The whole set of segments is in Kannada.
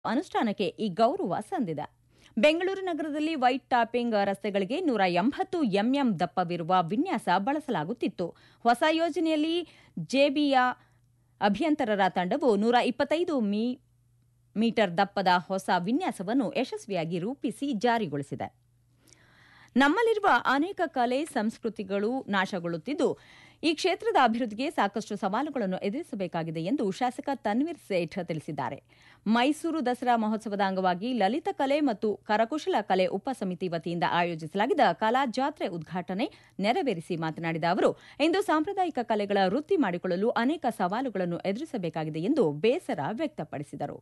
ಅನುಷ್ಠಾನಕ್ಕೆ ಈ ಗೌರವ ಸಂದಿದೆ ಬೆಂಗಳೂರು ನಗರದಲ್ಲಿ ವೈಟ್ ಟಾಪಿಂಗ್ ರಸ್ತೆಗಳಿಗೆ ನೂರ ಎಂಬತ್ತು ಎಂಎಂ ದಪ್ಪವಿರುವ ವಿನ್ಯಾಸ ಬಳಸಲಾಗುತ್ತಿತ್ತು ಹೊಸ ಯೋಜನೆಯಲ್ಲಿ ಜೆಬಿಯ ಅಭಿಯಂತರರ ತಂಡವು ನೂರ ಇಪ್ಪತ್ತೈದು ಮೀ ಮೀಟರ್ ದಪ್ಪದ ಹೊಸ ವಿನ್ಯಾಸವನ್ನು ಯಶಸ್ವಿಯಾಗಿ ರೂಪಿಸಿ ಜಾರಿಗೊಳಿಸಿದೆ ನಮ್ಮಲ್ಲಿರುವ ಅನೇಕ ಕಲೆ ಸಂಸ್ಕೃತಿಗಳು ನಾಶಗೊಳ್ಳುತ್ತಿದ್ದು ಈ ಕ್ಷೇತ್ರದ ಅಭಿವೃದ್ಧಿಗೆ ಸಾಕಷ್ಟು ಸವಾಲುಗಳನ್ನು ಎದುರಿಸಬೇಕಾಗಿದೆ ಎಂದು ಶಾಸಕ ತನ್ವೀರ್ ಸೇಠ್ ತಿಳಿಸಿದ್ದಾರೆ ಮೈಸೂರು ದಸರಾ ಮಹೋತ್ಸವದ ಅಂಗವಾಗಿ ಲಲಿತ ಕಲೆ ಮತ್ತು ಕರಕುಶಲ ಕಲೆ ಉಪಸಮಿತಿ ವತಿಯಿಂದ ಆಯೋಜಿಸಲಾಗಿದ್ದ ಕಲಾ ಜಾತ್ರೆ ಉದ್ಘಾಟನೆ ನೆರವೇರಿಸಿ ಮಾತನಾಡಿದ ಅವರು ಇಂದು ಸಾಂಪ್ರದಾಯಿಕ ಕಲೆಗಳ ವೃತ್ತಿ ಮಾಡಿಕೊಳ್ಳಲು ಅನೇಕ ಸವಾಲುಗಳನ್ನು ಎದುರಿಸಬೇಕಾಗಿದೆ ಎಂದು ಬೇಸರ ವ್ಯಕ್ತಪಡಿಸಿದರು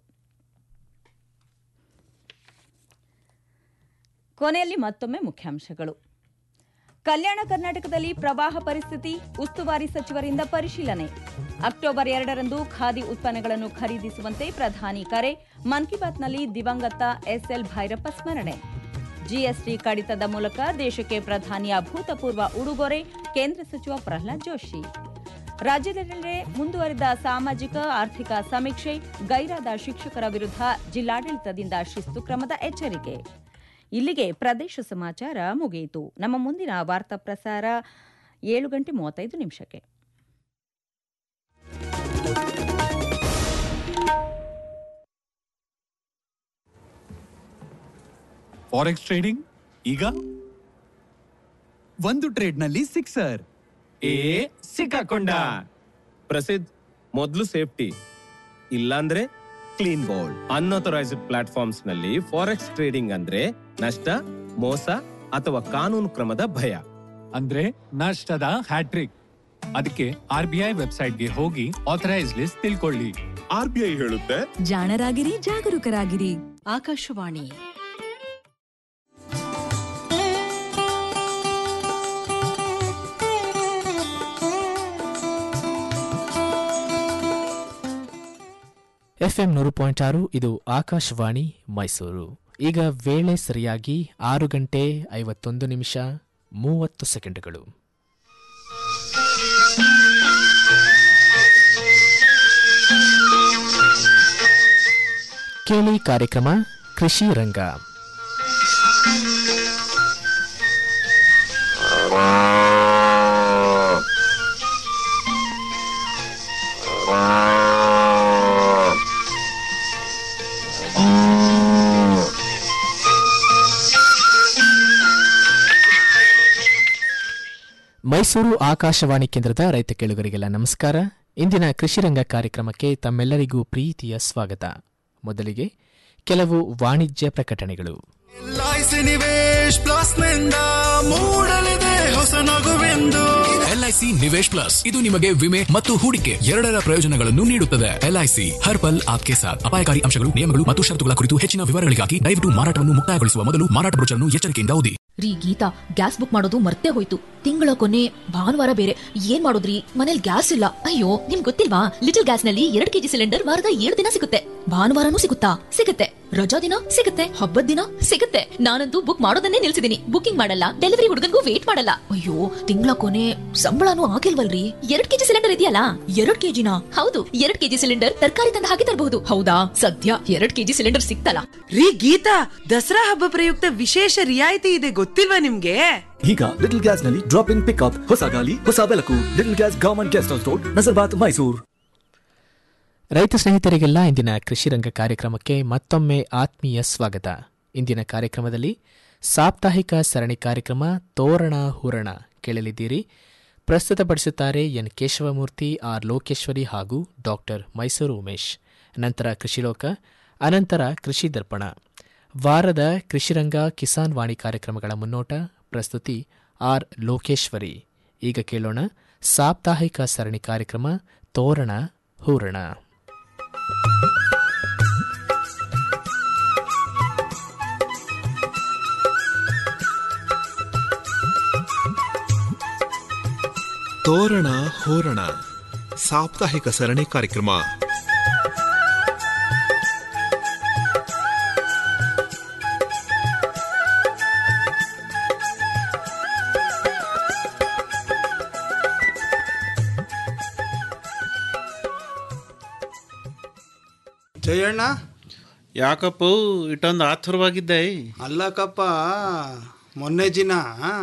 ಕೊನೆಯಲ್ಲಿ ಮತ್ತೊಮ್ಮೆ ಮುಖ್ಯಾಂಶಗಳು ಕಲ್ಯಾಣ ಕರ್ನಾಟಕದಲ್ಲಿ ಪ್ರವಾಹ ಪರಿಸ್ಥಿತಿ ಉಸ್ತುವಾರಿ ಸಚಿವರಿಂದ ಪರಿಶೀಲನೆ ಅಕ್ಟೋಬರ್ ಎರಡರಂದು ಖಾದಿ ಉತ್ಪನ್ನಗಳನ್ನು ಖರೀದಿಸುವಂತೆ ಪ್ರಧಾನಿ ಕರೆ ಮನ್ ಕಿ ಬಾತ್ನಲ್ಲಿ ದಿವಂಗತ ಎಸ್ಎಲ್ ಭೈರಪ್ಪ ಸ್ಮರಣೆ ಜಿಎಸ್ಟಿ ಕಡಿತದ ಮೂಲಕ ದೇಶಕ್ಕೆ ಪ್ರಧಾನಿಯ ಅಭೂತಪೂರ್ವ ಉಡುಗೊರೆ ಕೇಂದ್ರ ಸಚಿವ ಪ್ರಹ್ಲಾದ್ ಜೋಶಿ ರಾಜ್ಯದೆಲ್ಲೆಡೆ ಮುಂದುವರಿದ ಸಾಮಾಜಿಕ ಆರ್ಥಿಕ ಸಮೀಕ್ಷೆ ಗೈರಾದ ಶಿಕ್ಷಕರ ವಿರುದ್ಧ ಜಿಲ್ಲಾಡಳಿತದಿಂದ ಶಿಸ್ತು ಕ್ರಮದ ಎಚ್ಚರಿಕೆ ಇಲ್ಲಿಗೆ ಪ್ರದೇಶ ಸಮಾಚಾರ ಮುಗಿಯಿತು ನಮ್ಮ ಮುಂದಿನ ವಾರ್ತಾ ಪ್ರಸಾರ ಏಳು ಗಂಟೆ ಮೂವತ್ತೈದು ನಿಮಿಷಕ್ಕೆ ಫಾರೆಕ್ಸ್ ಟ್ರೇಡಿಂಗ್ ಈಗ ಒಂದು ಟ್ರೇಡ್ನಲ್ಲಿ ಸಿಕ್ಸರ್ ಏ ಸಿಕ್ಕಾಕೊಂಡ ಪ್ರಸಿದ್ಧ ಮೊದಲು ಸೇಫ್ಟಿ ಇಲ್ಲಾಂದ್ರೆ ಕ್ಲೀನ್ ಬೋಲ್ಡ್ ಅನ್ಅಥರೈಸ್ಡ್ ಪ್ಲಾಟ್ಫಾರ್ಮ್ಸ್ ನಲ್ಲಿ ಫಾರೆಕ್ಸ್ ಟ್ರೇಡಿಂಗ್ ಅಂದ್ರೆ ನಷ್ಟ ಮೋಸ ಅಥವಾ ಕಾನೂನು ಕ್ರಮದ ಭಯ ಅಂದ್ರೆ ನಷ್ಟದ ಹ್ಯಾಟ್ರಿಕ್ ಅದಕ್ಕೆ ಆರ್ ಬಿ ಐ ವೆಬ್ಸೈಟ್ಗೆ ಹೋಗಿ ಆಥರೈಸ್ ಲಿಸ್ಟ್ ತಿಳ್ಕೊಳ್ಳಿ ಆರ್ ಬಿ ಐ ಹೇಳುತ್ತೆ ಜಾಣರಾಗಿರಿ ಜಾಗರೂಕರಾಗಿರಿ ಆಕಾಶವಾಣಿ ಎಫ್ಎಂ ನೂರು ಪಾಯಿಂಟ್ ಆರು ಇದು ಆಕಾಶವಾಣಿ ಮೈಸೂರು ಈಗ ವೇಳೆ ಸರಿಯಾಗಿ ಆರು ಗಂಟೆ ಐವತ್ತೊಂದು ನಿಮಿಷ ಮೂವತ್ತು ಸೆಕೆಂಡುಗಳು ಕೇಳಿ ಕಾರ್ಯಕ್ರಮ ಕೃಷಿ ರಂಗ ಮೈಸೂರು ಆಕಾಶವಾಣಿ ಕೇಂದ್ರದ ರೈತ ಕೇಳುಗರಿಗೆಲ್ಲ ನಮಸ್ಕಾರ ಇಂದಿನ ಕೃಷಿ ರಂಗ ಕಾರ್ಯಕ್ರಮಕ್ಕೆ ತಮ್ಮೆಲ್ಲರಿಗೂ ಪ್ರೀತಿಯ ಸ್ವಾಗತ ಮೊದಲಿಗೆ ಕೆಲವು ವಾಣಿಜ್ಯ ಪ್ರಕಟಣೆಗಳು ಎಲ್ಐಸಿ ನಿವೇಶ್ ಪ್ಲಸ್ ನಿಂದ ಮೂಡಲಿದೆ ಹೊಸ ನಗುವೆಂದು ಎಲ್ಐಸಿ ನಿವೇಶ್ ಪ್ಲಸ್ ಇದು ನಿಮಗೆ ವಿಮೆ ಮತ್ತು ಹೂಡಿಕೆ ಎರಡರ ಪ್ರಯೋಜನಗಳನ್ನು ನೀಡುತ್ತದೆ ಎಲ್ಐಸಿ ಹರ್ ಪಲ್ ಆಪ್ಕೆ ಸಾಥ್ ಅಪಾಯಕಾರಿ ಅಂಶಗಳು ನಿಯಮಗಳು ಮತ್ತು ಷರತ್ತುಗಳ ಕುರಿತು ಹೆಚ್ಚಿನ ವಿವರಗಳಿಗಾಗಿ ದಯವಿಟ್ಟು ಮಾರಾಟವನ್ನು ಮುಕ್ತಾಯಗೊಳಿಸುವ ಮೊದಲು ಮಾರಾಟ ಬ್ರೋಚರ್ನ್ನು ಎಚ್ಚರಿಕೆಯಿಂದ ಓದಿ ರೀ ಗೀತಾ ಗ್ಯಾಸ್ ಬುಕ್ ಮಾಡೋದು ಮರ್ತೇ ಹೋಯ್ತು ತಿಂಗಳ ಕೊನೆ ಭಾನುವಾರ ಬೇರೆ ಏನ್ ಮಾಡೋದ್ರಿ ಮನೇಲಿ ಗ್ಯಾಸ್ ಇಲ್ಲ ಅಯ್ಯೋ ನಿಮ್ ಗೊತ್ತಿಲ್ವಾ ಲಿಟಲ್ ಗ್ಯಾಸ್ ನಲ್ಲಿ ಎರಡ್ ಕೆಜಿ ಸಿಲಿಂಡರ್ ವಾರದ ಏಳು ದಿನ ಸಿಗುತ್ತೆ ಭಾನುವಾರನೂ ಸಿಗುತ್ತಾ ಸಿಗುತ್ತೆ ರಜಾ ದಿನ ಸಿಗುತ್ತೆ ಹಬ್ಬದ ದಿನ ಸಿಗುತ್ತೆ ನಾನಂತೂ ಬುಕ್ ಮಾಡೋದನ್ನೇ ನಿಲ್ಸಿದೀನಿ ಬುಕಿಂಗ್ ಮಾಡಲ್ಲ ಡೆಲಿವರಿ ಹುಡುಗನ್ಗೂ ವೇಟ್ ಮಾಡಲ್ಲ ಅಯ್ಯೋ ತಿಂಗಳ ಕೊನೆ ಸಂಬಳನೂ ಆಗಿಲ್ವಲ್ರಿ ಎರಡ್ ಕೆಜಿ ಸಿಲಿಂಡರ್ ಇದೆಯಲ್ಲ ಎರಡ್ ಕೆಜಿನ ಹೌದು ಎರಡ್ ಕೆಜಿ ಸಿಲಿಂಡರ್ ತರಕಾರಿ ತಂದು ಹಾಕಿ ತರಬಹುದು ಹೌದಾ ಸದ್ಯ ಎರಡ್ ಕೆಜಿ ಸಿಲಿಂಡರ್ ಸಿಕ್ತಲ್ಲ ರೀ ಗೀತಾ ದಸರಾ ಹಬ್ಬ ಪ್ರಯುಕ್ತ ವಿಶೇಷ ರಿಯಾಯಿತಿ ಇದೆ ಗೊತ್ತಿಲ್ವಾ ನಿಮ್ಗೆ ಈಗ ಲಿಟಲ್ ಗ್ಯಾಸ್ ನಲ್ಲಿ ಡ್ರಾಪ್ ಇನ್ ಪಿಕಪ್ ಹೊಸ ಗಾಲಿ ಹೊಸ ಬೆಳಕು little gas government guest house road Nazarbad Mysuru ರೈತ ಸ್ನೇಹಿತರಿಗೆಲ್ಲ ಇಂದಿನ ಕೃಷಿ ರಂಗ ಕಾರ್ಯಕ್ರಮಕ್ಕೆ ಮತ್ತೊಮ್ಮೆ ಆತ್ಮೀಯ ಸ್ವಾಗತ ಇಂದಿನ ಕಾರ್ಯಕ್ರಮದಲ್ಲಿ ಸಾಪ್ತಾಹಿಕ ಸರಣಿ ಕಾರ್ಯಕ್ರಮ ತೋರಣ ಹೂರಣ ಕೇಳಲಿದ್ದೀರಿ ಪ್ರಸ್ತುತಪಡಿಸುತ್ತಾರೆ ಎನ್ ಕೇಶವಮೂರ್ತಿ ಆರ್ ಲೋಕೇಶ್ವರಿ ಹಾಗೂ ಡಾಕ್ಟರ್ ಮೈಸೂರು ಉಮೇಶ್ ನಂತರ ಕೃಷಿಲೋಕ ಅನಂತರ ಕೃಷಿ ದರ್ಪಣ ವಾರದ ಕೃಷಿರಂಗ ಕಿಸಾನ್ ವಾಣಿ ಕಾರ್ಯಕ್ರಮಗಳ ಮುನ್ನೋಟ ಪ್ರಸ್ತುತಿ ಆರ್ ಲೋಕೇಶ್ವರಿ ಈಗ ಕೇಳೋಣ ಸಾಪ್ತಾಹಿಕ ಸರಣಿ ಕಾರ್ಯಕ್ರಮ ತೋರಣ ಹೂರಣ ತೋರಣ ಹೋರಣ ಸಾಪ್ತಾಹಿಕ ಸರಣಿ ಕಾರ್ಯಕ್ರಮ ಜಯಣ್ಣ ಯಾಕಪ್ಪ ಇಟ್ಟೊಂದು ಆತುರವಾಗಿದ್ದೆ ಅಲ್ಲಕಪ್ಪ ಮೊನ್ನೆ ದಿನ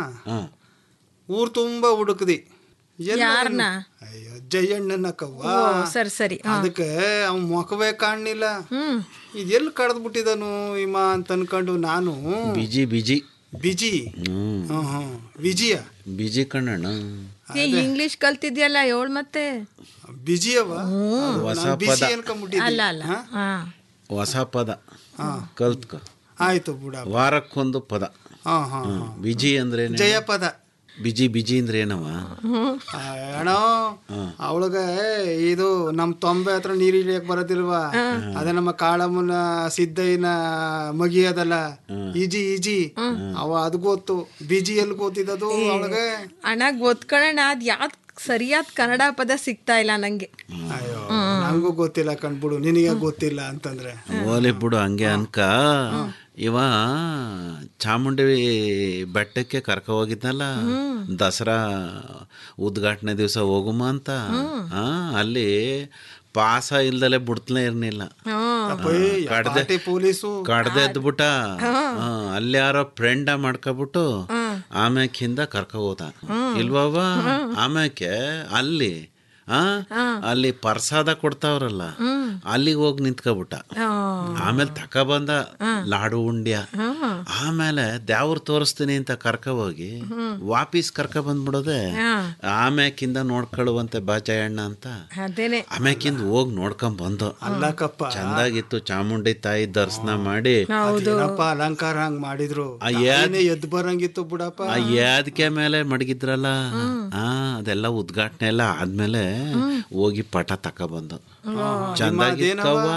ಊರ್ ತುಂಬಾ ಹುಡುಕ್ದಿ ಎಲ್ಲ ಯಾರ್ನ? ಅಯ್ಯೋ ಜಯಣ್ಣನ ಕವ್ವ ಓ, ಸರಿ ಸರಿ ಹಾ. ಅದಕ್ಕೆ ಅವ್ನ ಮುಖವೇ ಕಾಣಲಿಲ್ಲ ಇದೆಲ್ಲಿ ಕಡ್ದು ಬಿಟ್ಟಿದನು ಇಮ ಅಂತ ಅನ್ಕೊಂಡು ನಾನು ಬಿಜಿ ಬಿಜಿ ಬಿಜಿ ಹ್ಮ್ ಹ್ಮ್ ಹ್ಮ್ ವಿಜಯ ಬಿಜಿ ಕಣ್ಣಣ್ಣ ಏ, ಇಂಗ್ಲಿಷ್ ಕಲ್ತಿದ್ಯಲ್ಲ ಏಳ್ ಮತ್ತೆ ಬಿಜಿ ಅವ ಹೊಸ ನಾನ್ ಬಿಸಿ ಪದ. ಅನ್ಕೊಂಡ್ಬಿಟ್ಟಿದ್ದೆ ಅಲ್ಲ ಅಲ್ಲ ಹಾ ಹೊಸ ಪದ ಕಲ್ತ್ಕೊ ಆಯ್ತು ಬಿಡ ವಾರಕ್ಕೊಂದು ಪದ ಹಾ ಹಾ ಹ್ಮ್. ಬಿಜಿ ಅಂದ್ರೆ ಜಯಪದ ಬಿಜಿ ಬಿಜಿ ಅಂದ್ರೆ ಏನವ ಅಣ್ಣ ಅವಳಿಗೆ ಇದು ನಮ್ ತೊಂಬೆ ಹತ್ರ ನೀರು ಇಳಿಯಕ್ ಬರೋದಿಲ್ವಾ ಅದ ನಮ್ಮ ಕಾಳಮ್ಮನ ಸಿದ್ದಯ್ಯನ ಮಗಿ ಅದಲ್ಲ ಈಜಿ ಈಜಿ ಅವ ಅದು ಗೊತ್ತು ಬಿಜಿ ಎಲ್ಲಿ ಗೊತ್ತಿದ್ದದು ಅವಳಿಗೆ ಅಣ್ಣ ಗೊತ್ಕೊಳ್ಳೋಣ ಅದ್ ಯಾವ್ದ್ ಸರಿಯಾದ ಕನ್ನಡ ಪದ ಸಿಗ್ತಾ ಇಲ್ಲ ನಂಗೆ ಅಯ್ಯೋ ನಂಗೂ ಗೊತ್ತಿಲ್ಲ ಕಣ್ಬಿಡು ನಿನಗೆ ಗೊತ್ತಿಲ್ಲ ಅಂತಂದ್ರೆ ಓಲಿ ಬಿಡು ಹಂಗೆ ಅನ್ಕ ಇವ ಚಾಮುಂಡಿ ಬೆಟ್ಟಕ್ಕೆ ಕರ್ಕ ಹೋಗಿದ್ನಲ್ಲ ದಸರಾ ಉದ್ಘಾಟನೆ ದಿವಸ ಹೋಗುಮ ಅಂತ ಆ, ಅಲ್ಲಿ ಪಾಸ ಇಲ್ದಲೆ ಬಿಡ್ತಲೇ ಇರ್ನಿಲ್ಲ ಕಡ್ದೆ ಪಾರ್ಟಿ ಪೊಲೀಸು ಕಡ್ದೆ ಎದ್ಬಿಟ್ಟ ಅಲ್ಲಿ ಯಾರೋ ಫ್ರೆಂಡ ಮಾಡ್ಕೊಬಿಟ್ಟು ಆಮ್ಯಾಕಿಂದ ಕರ್ಕ ಹೋದ ಇಲ್ವವ ಆಮ್ಯಾಕೆ ಅಲ್ಲಿ ಆ ಅಲ್ಲಿ ಪ್ರಸಾದ ಕೊಡ್ತಾವ್ರಲ್ಲ ಅಲ್ಲಿಗೆ ಹೋಗಿ ನಿಂತ್ಕೊಬಿಟ್ಟ ಆಮೇಲೆ ತಕ ಬಂದ ಲಾಡು ಉಂಡ್ಯ ಆಮೇಲೆ ದ್ಯಾವ್ರ ತೋರಿಸ್ತೀನಿ ಅಂತ ಕರ್ಕ ಹೋಗಿ ವಾಪೀಸ್ ಕರ್ಕ ಬಂದ್ಬಿಡೋದೆ ಆಮ್ಯಾಕಿಂದ ನೋಡ್ಕೊಳ್ಳುವಂತೆ ಬಾಚಯ್ಯಣ್ಣ ಅಂತ ಅದೇನೆ ಆಮ್ಯಾಕಿಂದ ಹೋಗಿ ನೋಡ್ಕೊಂಡ್ ಬಂದು ಅಲ್ಲಕ್ಕಪ್ಪ ಚಂದಾಗಿತ್ತು ಚಾಮುಂಡಿ ತಾಯಿ ದರ್ಶನ ಮಾಡಿ ಅದೇನಪ್ಪ ಅಲಂಕಾರ ಹಂಗ್ ಮಾಡಿದ್ರು ಆ ಯಾದ್- ನಾನೇನೆ ಎದ್ದು ಬರಂಗಿತ್ತು ಬಿಡಪ್ಪ ಆ ಯಾದಕ್ಕೆ ಮೇಲೆ ಮಡಗಿದ್ರಲ್ಲ ಆ ಅದೆಲ್ಲ ಉದ್ಘಾಟನೆ ಎಲ್ಲ ಆದ್ಮೇಲೆ ಹೋಗಿ ಪಟ ತಕ ಬಂದು ಚಂದಾಗಿತ್ಕವ್ವ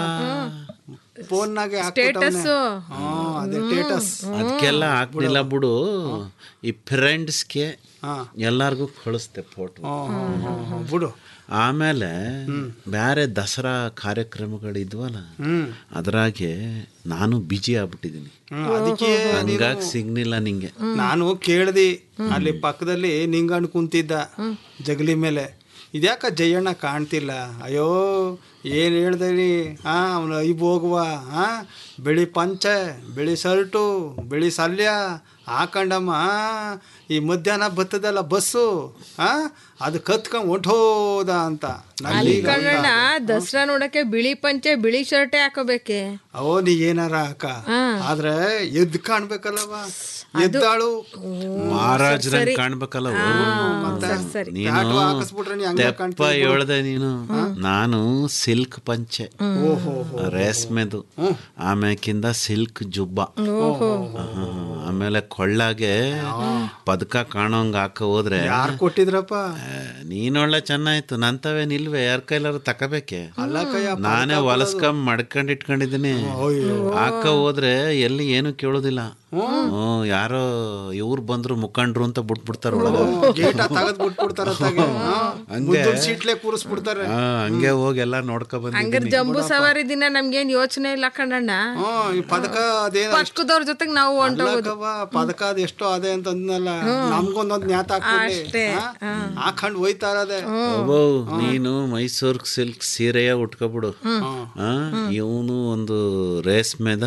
ಫೋನ್ನಾಗೆ ಸ್ಟೇಟಸ್ ಅದೇ ಸ್ಟೇಟಸ್ ಅದಕ್ಕೆಲ್ಲ ಹಾಕ್ಲಿಲ್ಲ ಬಿಡು ಈ ಫ್ರೆಂಡ್ಸ್ಗೆ ಎಲ್ಲಾರ್ಗೂ ಕಳಿಸ್ತೆ ಫೋಟೋ ಬಿಡು ಆಮೇಲೆ ಬೇರೆ ದಸರಾ ಕಾರ್ಯಕ್ರಮಗಳಿದ್ವಲ್ಲ ಅದ್ರಾಗೆ ನಾನು ಬಿಜಿ ಆಗ್ಬಿಟ್ಟಿದ್ದೀನಿ ಅದಕ್ಕೆ ಹಂಗಾಗಿ ಸಿಗ್ನಿಲ್ಲ ನಿಂಗೆ ನಾನು ಕೇಳ್ದಿ ಅಲ್ಲಿ ಪಕ್ಕದಲ್ಲಿ ನಿಂಗಣ್ಣ ಕುಂತಿದ್ದ ಜಗಲಿ ಮೇಲೆ ಇದ್ಯಾಕ ಜಯಣ್ಣ ಕಾಣ್ತಿಲ್ಲ ಅಯ್ಯೋ ಏನು ಹೇಳ್ದೇನಿ ಆ ಅವನು ಐಬ್ ಹೋಗುವ ಆ ಬಿಳಿ ಪಂಚೆ ಬಿಳಿ ಶರ್ಟು ಬಿಳಿ ಸಲ್ಯ ಹಾಕಂಡಮ್ಮ ಈ ಮಧ್ಯಾಹ್ನ ಬರ್ತದಲ್ಲ ಬಸ್ಸು ಆ ಅದು ಕತ್ಕೊಂಡ್ ಹೊಂಟೋದ ಅಂತ ಅಲ್ಲಿ ನಾನೀಗ ಕಣ್ಣಣ್ಣ ದಸರಾ ನೋಡಕ್ಕೆ ಬಿಳಿ ಪಂಚೆ ಬಿಳಿ ಶರ್ಟೇ ಹಾಕೋಬೇಕೆ ಅವೋ ನೀ ಏನಾರ ಹಾಕ ಆದ್ರೆ ಎದ್ದು ಕಾಣ್ಬೇಕಲ್ಲವ ಎದ್ದಾಳು ಮಹಾರಾಜರಂಗ್ ಕಾಣ್ಬೇಕಲ್ಲ ಅವ್ರು. ನೀನು ಟ್ಯಾಟೂ ಹಾಕಿಸ್ಬಿಟ್ರೆ ನೀ ಹಂಗೆ ತೆಪ್ಪ ಕಾಣ್ತೀಯ ಬಿಡು. ಹೇಳ್ದೆ ನೀನು ನಾನು ಸಿಲ್ಕ್ ಪಂಚೆ ಓಹೋ ರೇಷ್ಮೆದು ಆಮ್ಯಾಕಿಂದ ಸಿಲ್ಕ್ ಜುಬ್ಬ ಆಹಾ. ಆಮೇಲೆ ಕೊಳ್ಳಾಗೆ ಪದಕ ಕಾಣೋಂಗ್ ಹಾಕ ಹೋದ್ರೆ ಯಾರು ಕೊಟ್ಟಿದ್ರಪ್ಪ ನೀನೊಳ್ಳೆ ಚೆನ್ನಾಯ್ತು ನಂತವೇ ನಿಲ್ವೆ ಯಾರ ಕೈಲಾರು ತಕಬೇಕೆ ಅಲ್ಲ ಕಯ್ಯ, ನಾನೇ ಪದಕ ಹೊಲಸ್ಕೊಂಡ್ ಮಡ್ಕೊಂಡ್ ಇಟ್ಕೊಂಡಿದ್ದೀನಿ ಹಾಕ ಹೋದ್ರೆ ಎಲ್ಲಿ ಏನು ಕೇಳೋದಿಲ್ಲ ಹ್ಞೂ ಯಾರೋ ಇವ್ರು ಬಂದ್ರು ಮುಖಂಡ್ರು ಅಂತ ಬಿಟ್ಬಿಡ್ತಾರ ಒಳಗ ಗೇಟ ತೆಗೆದ್ ಬಿಟ್ಬಿಡ್ತಾರ ಹಂಗೆ ಸೀಟ್ಲೆ ಕೂರಿಸ್ಬಿಡ್ತಾರೆ ಹಾ, ಹಂಗೆ ಹೋಗಿ ಎಲ್ಲ ನೋಡ್ಕೊ ಹಂಗಾರೆ ಬಂದಿದ್ದೀನಿ ಜಂಬೂ ಸವಾರಿ ದಿನ ನಮ್ಗೇನ್ ಯೋಚನೆ ಇಲ್ಲ ಕಣ್ಣಣ್ಣ ಈ ಪದಕ ಅದೇನ ಪಕ್ಕದವ್ರ ಜೊತೆಗೆ ನಾವು ಹೊಂಟೋಗೋದು ಅಲ್ಲಕ್ಕವ್ವ, ಪದಕ ಅದ್ ಎಷ್ಟೋ ಅದೇ ಅಂತ ಅಂದ್ನಲ್ಲ ನಮ್ಗೊಂದೊಂದ್ ಜ್ಞಾತ ಅಷ್ಟೇ. ಹಾಕೊಂಡ್ ಹೋಯ್ತಾರದೆ ಅಬ್ಬೋ, ನೀನು ಮೈಸೂರ್ ಸಿಲ್ಕ್ ಸೀರೆಯ ಉಟ್ಕೊಬಿಡು ಇವನು ಒಂದು ರೇಷ್ಮೆದ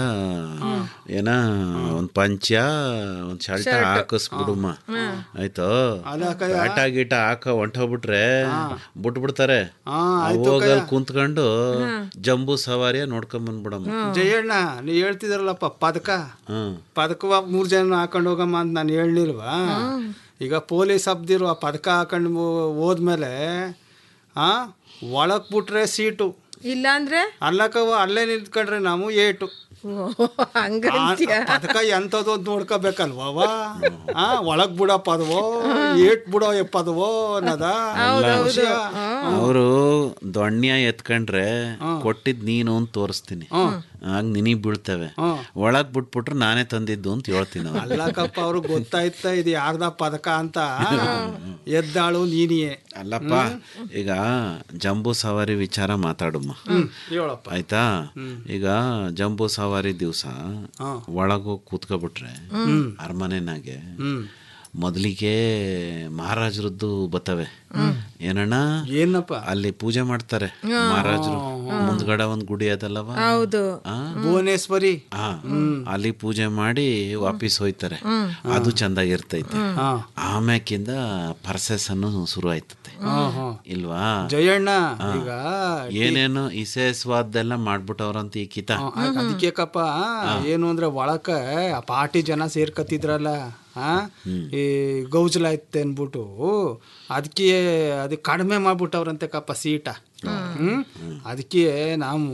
ಏನ ಒಂದ್ ಪಂಚ ಒಂದ್ ಶರ್ಟ್ ಹಾಕಿಸ್ಬಿಡುಮ್ಮ ಆಯ್ತು ಆಟ ಗೀಟ ಹಾಕ ಹೊಂಟೋಗ್ಬಿಟ್ರೆ ಬಿಟ್ಬಿಡ್ತಾರೆ ಹೋಗಲ್ ಕುಂತ್ಕೊಂಡು ಜಂಬೂ ಸವಾರಿಯ ನೋಡ್ಕೊಂಡ್ ಬಂದ್ಬಿಡಮ್ಮ ಜಯಣ್ಣ ನೀ ಹೇಳ್ತಿದ್ರಲ್ಲಪ್ಪ ಪದಕ ಹ್ಮ್ ಪದಕವ ಮೂರ್ ಜನ ಹಾಕೊಂಡು ಹೋಗಮ್ಮ ಅಂತ ನಾನು ಹೇಳಿಲ್ವಾ ಈಗ ಪೊಲೀಸ್ ಹಬ್ದಿರು ಆ ಪದಕ ಹಾಕೊಂಡು ಹೋದ್ಮೇಲೆ ಆ ಒಳಕ್ ಬಿಟ್ರೆ ಸೀಟು ಇಲ್ಲ ಅಂದ್ರೆ ಅಲ್ಲಕ್ಕವ ಅಲ್ಲೇ ನಿಂತ್ಕೊಂಡ್ರೆ ನಾವು ಏಟು ಹಂಗಂತ್ಯ ಆ ಪದಕ ಎಂಥದ್ದು ಅಂತ ನೋಡ್ಕೋಬೇಕಲ್ವ ಆ ಒಳಗ್ ಬಿಡಪ್ಪ ಅದವೋ ಏಟ್ ಬಿಡೋ ಎಪ್ಪ ಅದವೋ ಅನ್ನದ ವಿಷಯ. ಅವರು ದೊಣ್ಯ ಎತ್ಕೊಂಡ್ರೆ ಕೊಟ್ಟಿದ್ ನೀನು ಅಂತ ತೋರಿಸ್ತೀನಿ ಆಗ ನಿನಗ್ ಬೀಳ್ತವೆ ಒಳಗ್ ಬಿಟ್ಬಿಟ್ರೆ ನಾನೇ ತಂದಿದ್ದು ಅಂತ ಹೇಳ್ತೀನಿ ಅವ್ರು. ಅಲ್ಲಕ್ಕಪ್ಪ ಅವ್ರಿಗೆ ಗೊತ್ತಾಯ್ತ ಇದು ಯಾರ್ದ ಪದಕ ಅಂತ ಎದ್ದಾಳು ನೀನಿಯೇ ಅಲ್ಲಪ್ಪ ಈಗ ಜಂಬೂ ಸವಾರಿ ವಿಚಾರ ಮಾತಾಡಮ್ಮ ಹೇಳಪ್ಪ ಆಯ್ತಾ ಈಗ ಜಂಬೂ ಸವಾರಿ ದಿವಸ ಒಳಗೋಗಿ ಕೂತ್ಕೊಬಿಟ್ರೆ ಅರಮನೆನಾಗೆ ಮೊದಲಿಗೆ ಮಹಾರಾಜರದ್ದು ಬತ್ತವೆ ಏನಣ್ಣ ಏನಪ್ಪ ಅಲ್ಲಿ ಪೂಜೆ ಮಾಡ್ತಾರೆ ಮಹಾರಾಜರು ಮುಂದ್ಗಡೆ ಒಂದ್ ಗುಡಿ ಅದಲ್ಲವ ಹೌದು ಆ? ಭುವನೇಶ್ವರಿ ಆ, ಅಲ್ಲಿ ಪೂಜೆ ಮಾಡಿ ವಾಪಸ್ ಹೋಯ್ತಾರೆ ಅದು ಚಂದಾಗಿರ್ತೈತೆ ಆಮ್ಯಾಕಿಂದ ಪರ್ಸೆಸ್ ಅನ್ನು ಶುರು ಆಯ್ತತೆ ಇಲ್ವಾ ಜಯಣ್ಣ ಆ. ಈಗ ಏನೇನು ಇಸೆ ಸ್ವಾದೆಲ್ಲ ಮಾಡ್ಬಿಟ್ಟವ್ರಂತ ಈ ಕಿತ ಅದಕ್ಕೆ ಕಪ್ಪ ಏನು ಅಂದ್ರೆ ಒಳಕ ಆ ಪಾರ್ಟಿ ಜನ ಸೇರ್ಕತ್ತಿದ್ರಲ್ಲ ಆ ಈ ಗೌಜಲ ಐತೆ ಅನ್ಬಿಟ್ಟು ಅದಕ್ಕೆ ಅದಕ್ಕೆ ಕಡಿಮೆ ಮಾಡ್ಬಿಟ್ಟವ್ರಂತೆ ಕಪ್ಪ ಸೀಟ ಹ್ಮ್ ಅದಕ್ಕೆ ನಾವು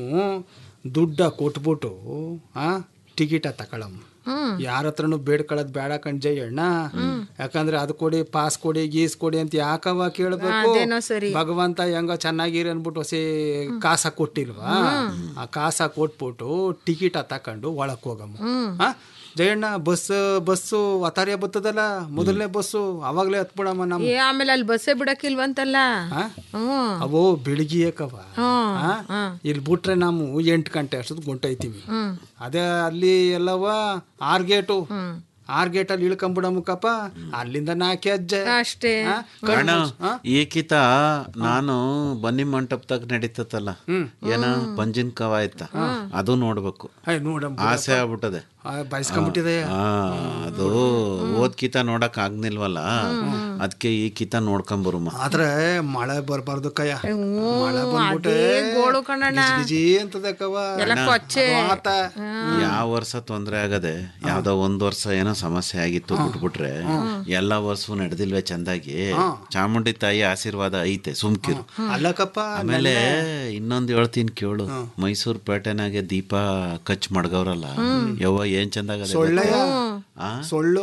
ದುಡ್ಡ ಕೊಟ್ಬಿಟ್ಟು ಆ ಟಿಕೆಟ ತಗೊಳಮ್ಮ ಯಾರ ಹತ್ರನು ಬೇಡ್ಕೊಳ್ಳೋದು ಬೇಡ ಕಣ್ಜಯ್ಯಣ್ಣ ಯಾಕಂದ್ರೆ ಅದು ಕೊಡಿ ಪಾಸ್ ಕೊಡಿ ಗೀಸ್ ಕೊಡಿ ಅಂತ ಯಾಕವ ಕೇಳಬೇಕು ಅದೇನೋ ಸರಿ. ಭಗವಂತ ಹೆಂಗ ಚೆನ್ನಾಗಿರಿ ಅನ್ಬಿಟ್ಟು ಹೊಸಿ ಕಾಸ ಕೊಟ್ಟಿಲ್ವಾ ಆ ಕಾಸ ಕೊಟ್ಬಿಟ್ಟು ಟಿಕೆಟ ತಕೊಂಡು ಒಳಕ್ ಹೋಗಮ್ಮ ಆ? ಜಯಣ್ಣ ಬಸ್ ಬಸ್ಸು ಅತಾರ್ಯ ಬರ್ತದಲ್ಲ ಮೊದಲನೇ ಬಸ್ಸು ಅವಾಗ್ಲೇ ಹತ್ಬಿಡಮ್ಮ ನಮ್ಮ ಏ ಆಮೇಲೆ ಅಲ್ಲಿ ಬಸ್ಸೇ ಬಿಡಕ್ಕಿಲ್ವಂತಲ್ಲ ಆ? ಹ್ಮ್ ಅವು ಬೆಳಿಗ್ಗೆಕವ ಹ್ಮ್ ಇಲ್ಲಿ ಬಿಟ್ರೆ ನಾವು ಎಂಟು ಗಂಟೆ ಅಷ್ಟೊತ್ತು ಗುಂಟೈತೀವಿ ಅದೇ ಅಲ್ಲಿ ಎಲ್ಲವ ಆರ್ ಗೇಟು ಆರ್ ಗೇಟ್ ಅಲ್ಲಿ ಇಳ್ಕೊಂಬಿಡಮ್ಮಕ್ಕಪ್ಪ ಅಲ್ಲಿಂದ ನಾಲ್ಕೆ ಹೆಜ್ಜೆ ಅಷ್ಟೇ ಆ? ಕಣ್ಣು ಅಣ್ಣ ಮುಚ್ಚ್- ಆ? ಈಕಿತ ನಾನು ಬನ್ನಿ ಮಂಟಪದಾಗ ನಡೀತತ್ತಲ್ಲ ಏನ ಪಂಜಿನ ಕವಾಯ್ತ ಅದು ನೋಡ್ಬೇಕು ಏ, ನೋಡಮ್ಮ ಆಸೆ ಆಗ್ಬಿಟ್ಟದೆ ಆ, ಬಯಸ್ಕೊಂಬಿಟ್ಟಿದೆ ಆ, ಅದು ಓದ್ ಕಿತ ನೋಡಕ್ ಆಗ್ನಿಲ್ವಲ್ಲ ಅದಕ್ಕೆ ಈ ಕಿತ ನೋಡ್ಕೊಂಬರುಮ ಆದ್ರೆ ಮಳೆ ಬರ್ಬಾರ್ದು ಕಯ್ಯ ಮಳೆ ಬಂದ್ಬಿಟ್ಟೆ ಅದೇ ಗೋಳು ಕಣಣ್ಣ ಗಿಜಿ ಅಂತದೆ ಕವ ಎಲ್ಲ ಕೊಚ್ಚೆ ಆತ ಯಾವ ವರ್ಷ ತೊಂದ್ರೆ ಆಗದೆ ಯಾವ್ದೋ ಒಂದ್ ವರ್ಷ ಏನೋ ಸಮಸ್ಯೆ ಆಗಿತ್ತು ಬಿಟ್ಬಿಟ್ರೆ ಎಲ್ಲಾ ವರ್ಷವೂ ನಡೆದಿಲ್ವೇ ಚಂದಾಗಿ ಚಾಮುಂಡಿ ತಾಯಿ ಆಶೀರ್ವಾದ ಐತೆ ಸುಮ್ಕಿರು ಅಲ್ಲಕಪ್ಪ ಆಮೇಲೆ ಇನ್ನೊಂದ್ ಹೇಳ್ತೀನಿ ಕೇಳು ಮೈಸೂರು ಪೇಟೆನಾಗೆ ದೀಪ ಕಚ್ ಮಡ್ಗವ್ರಲ್ಲ ಯವ್ವ ಏನ್ ಚಂದಾಗದೆ ಸೊಳ್ಳೆಯ ಆ? ಸೊಳ್ಳು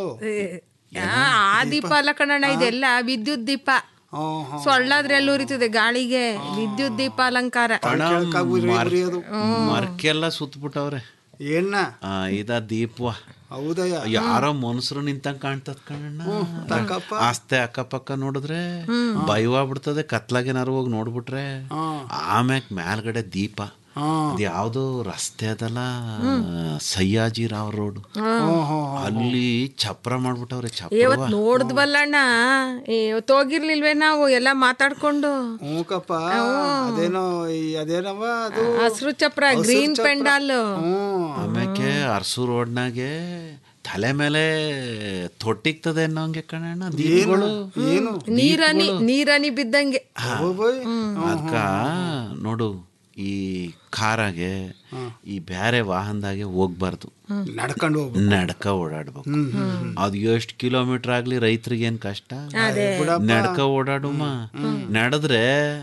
ಆ, ಆ ದೀಪ ಅಲ್ಲ ಕಣಣ್ಣ ಇದೆಲ್ಲ ವಿದ್ಯುತ್ ದೀಪ ಸೊಳ್ಳಾದ್ರೆ ಎಲ್ಲ ಉರಿತದೆ ಗಾಳಿಗೆ ವಿದ್ಯುತ್ ದೀಪ ಅಲಂಕಾರ ಅಣ್ಣ, ಮರ್- ಉರಿಯೋದು. ಮರ್ಕೆಲ್ಲ ಸುತ್ಬಿಟ್ಟವ್ರೆ ಏನ ಆ, ಇದ ದೀಪವ ಹೌದಯ್ಯ ಯಾರೋ ಮನುಷ್ಯರು ನಿಂತಂಗ್ ಕಾಣ್ತದ ಕಣಣ್ಣ ತಕ್ಕಪ್ಪ. ಆಸ್ತೆ ಅಕ್ಕಪಕ್ಕ ನೋಡಿದ್ರೆ ಭಯವಾಗ್ಬಿಡ್ತದೆ ಕತ್ಲಾಗೇನಾರು ಹೋಗಿ ನೋಡ್ಬಿಟ್ರೆ ಆಮ್ಯಾಕ್ ಮೇಲ್ಗಡೆ ದೀಪ ಅದ್ ಯಾವ್ದೋ ರಸ್ತೆ ಅದಲ್ಲ ಸಯ್ಯಾಜಿ ರಾವ್ ರೋಡ್ ಅಲ್ಲಿ ಚಪ್ರ ಮಾಡ್ಬಿಟ್ಟವ್ರೆ ಚಪ್ರ ಇವತ್ ನೋಡಿದ್ವಲ್ಲಣ್ಣ ಇವತ್ತು ಹೋಗಿರ್ಲಿಲ್ವೇ ನಾವು ಎಲ್ಲ ಮಾತಾಡ್ಕೊಂಡು ಹ್ಞೂಕಪ್ಪ ಅದೇನೋ ಈ ಅದೇನವ ಅದು ಹಸ್ರು ಚಪ್ರ ಗ್ರೀನ್ ಪೆಂಡಾಲ್ ಆಮ್ಯಾಕೆ ಅರ್ಸು ರೋಡ್ನಾಗೆ ತಲೆ ಮೇಲೆ ತೊಟ್ಟಿಗ್ತದೆ ಅನ್ನೋಂಗೆ ಕಣಣ್ಣ ದೀಪಗಳು ಏನು ನೀರನಿ ನೀರನಿ ಬಿದ್ದಂಗೆ ಅದ್ಕ ನೋಡು ಈ ಕಾರಾಗೆ ಈ ಬೇರೆ ವಾಹನದಾಗೆ ಹೋಗ್ಬಾರ್ದು ನಡ್ಕೊಂಡು ಹೋಗ್ಬೇಕು ನಡ್ಕ ಓಡಾಡ್ಬೇಕು ಅದು ಎಷ್ಟು ಕಿಲೋಮೀಟರ್ ಆಗ್ಲಿ ರೈತರಿಗೆ ಏನ್ ಕಷ್ಟ ನಡ್ಕ ಓಡಾಡುಮ ನಡೆದ್ರೆ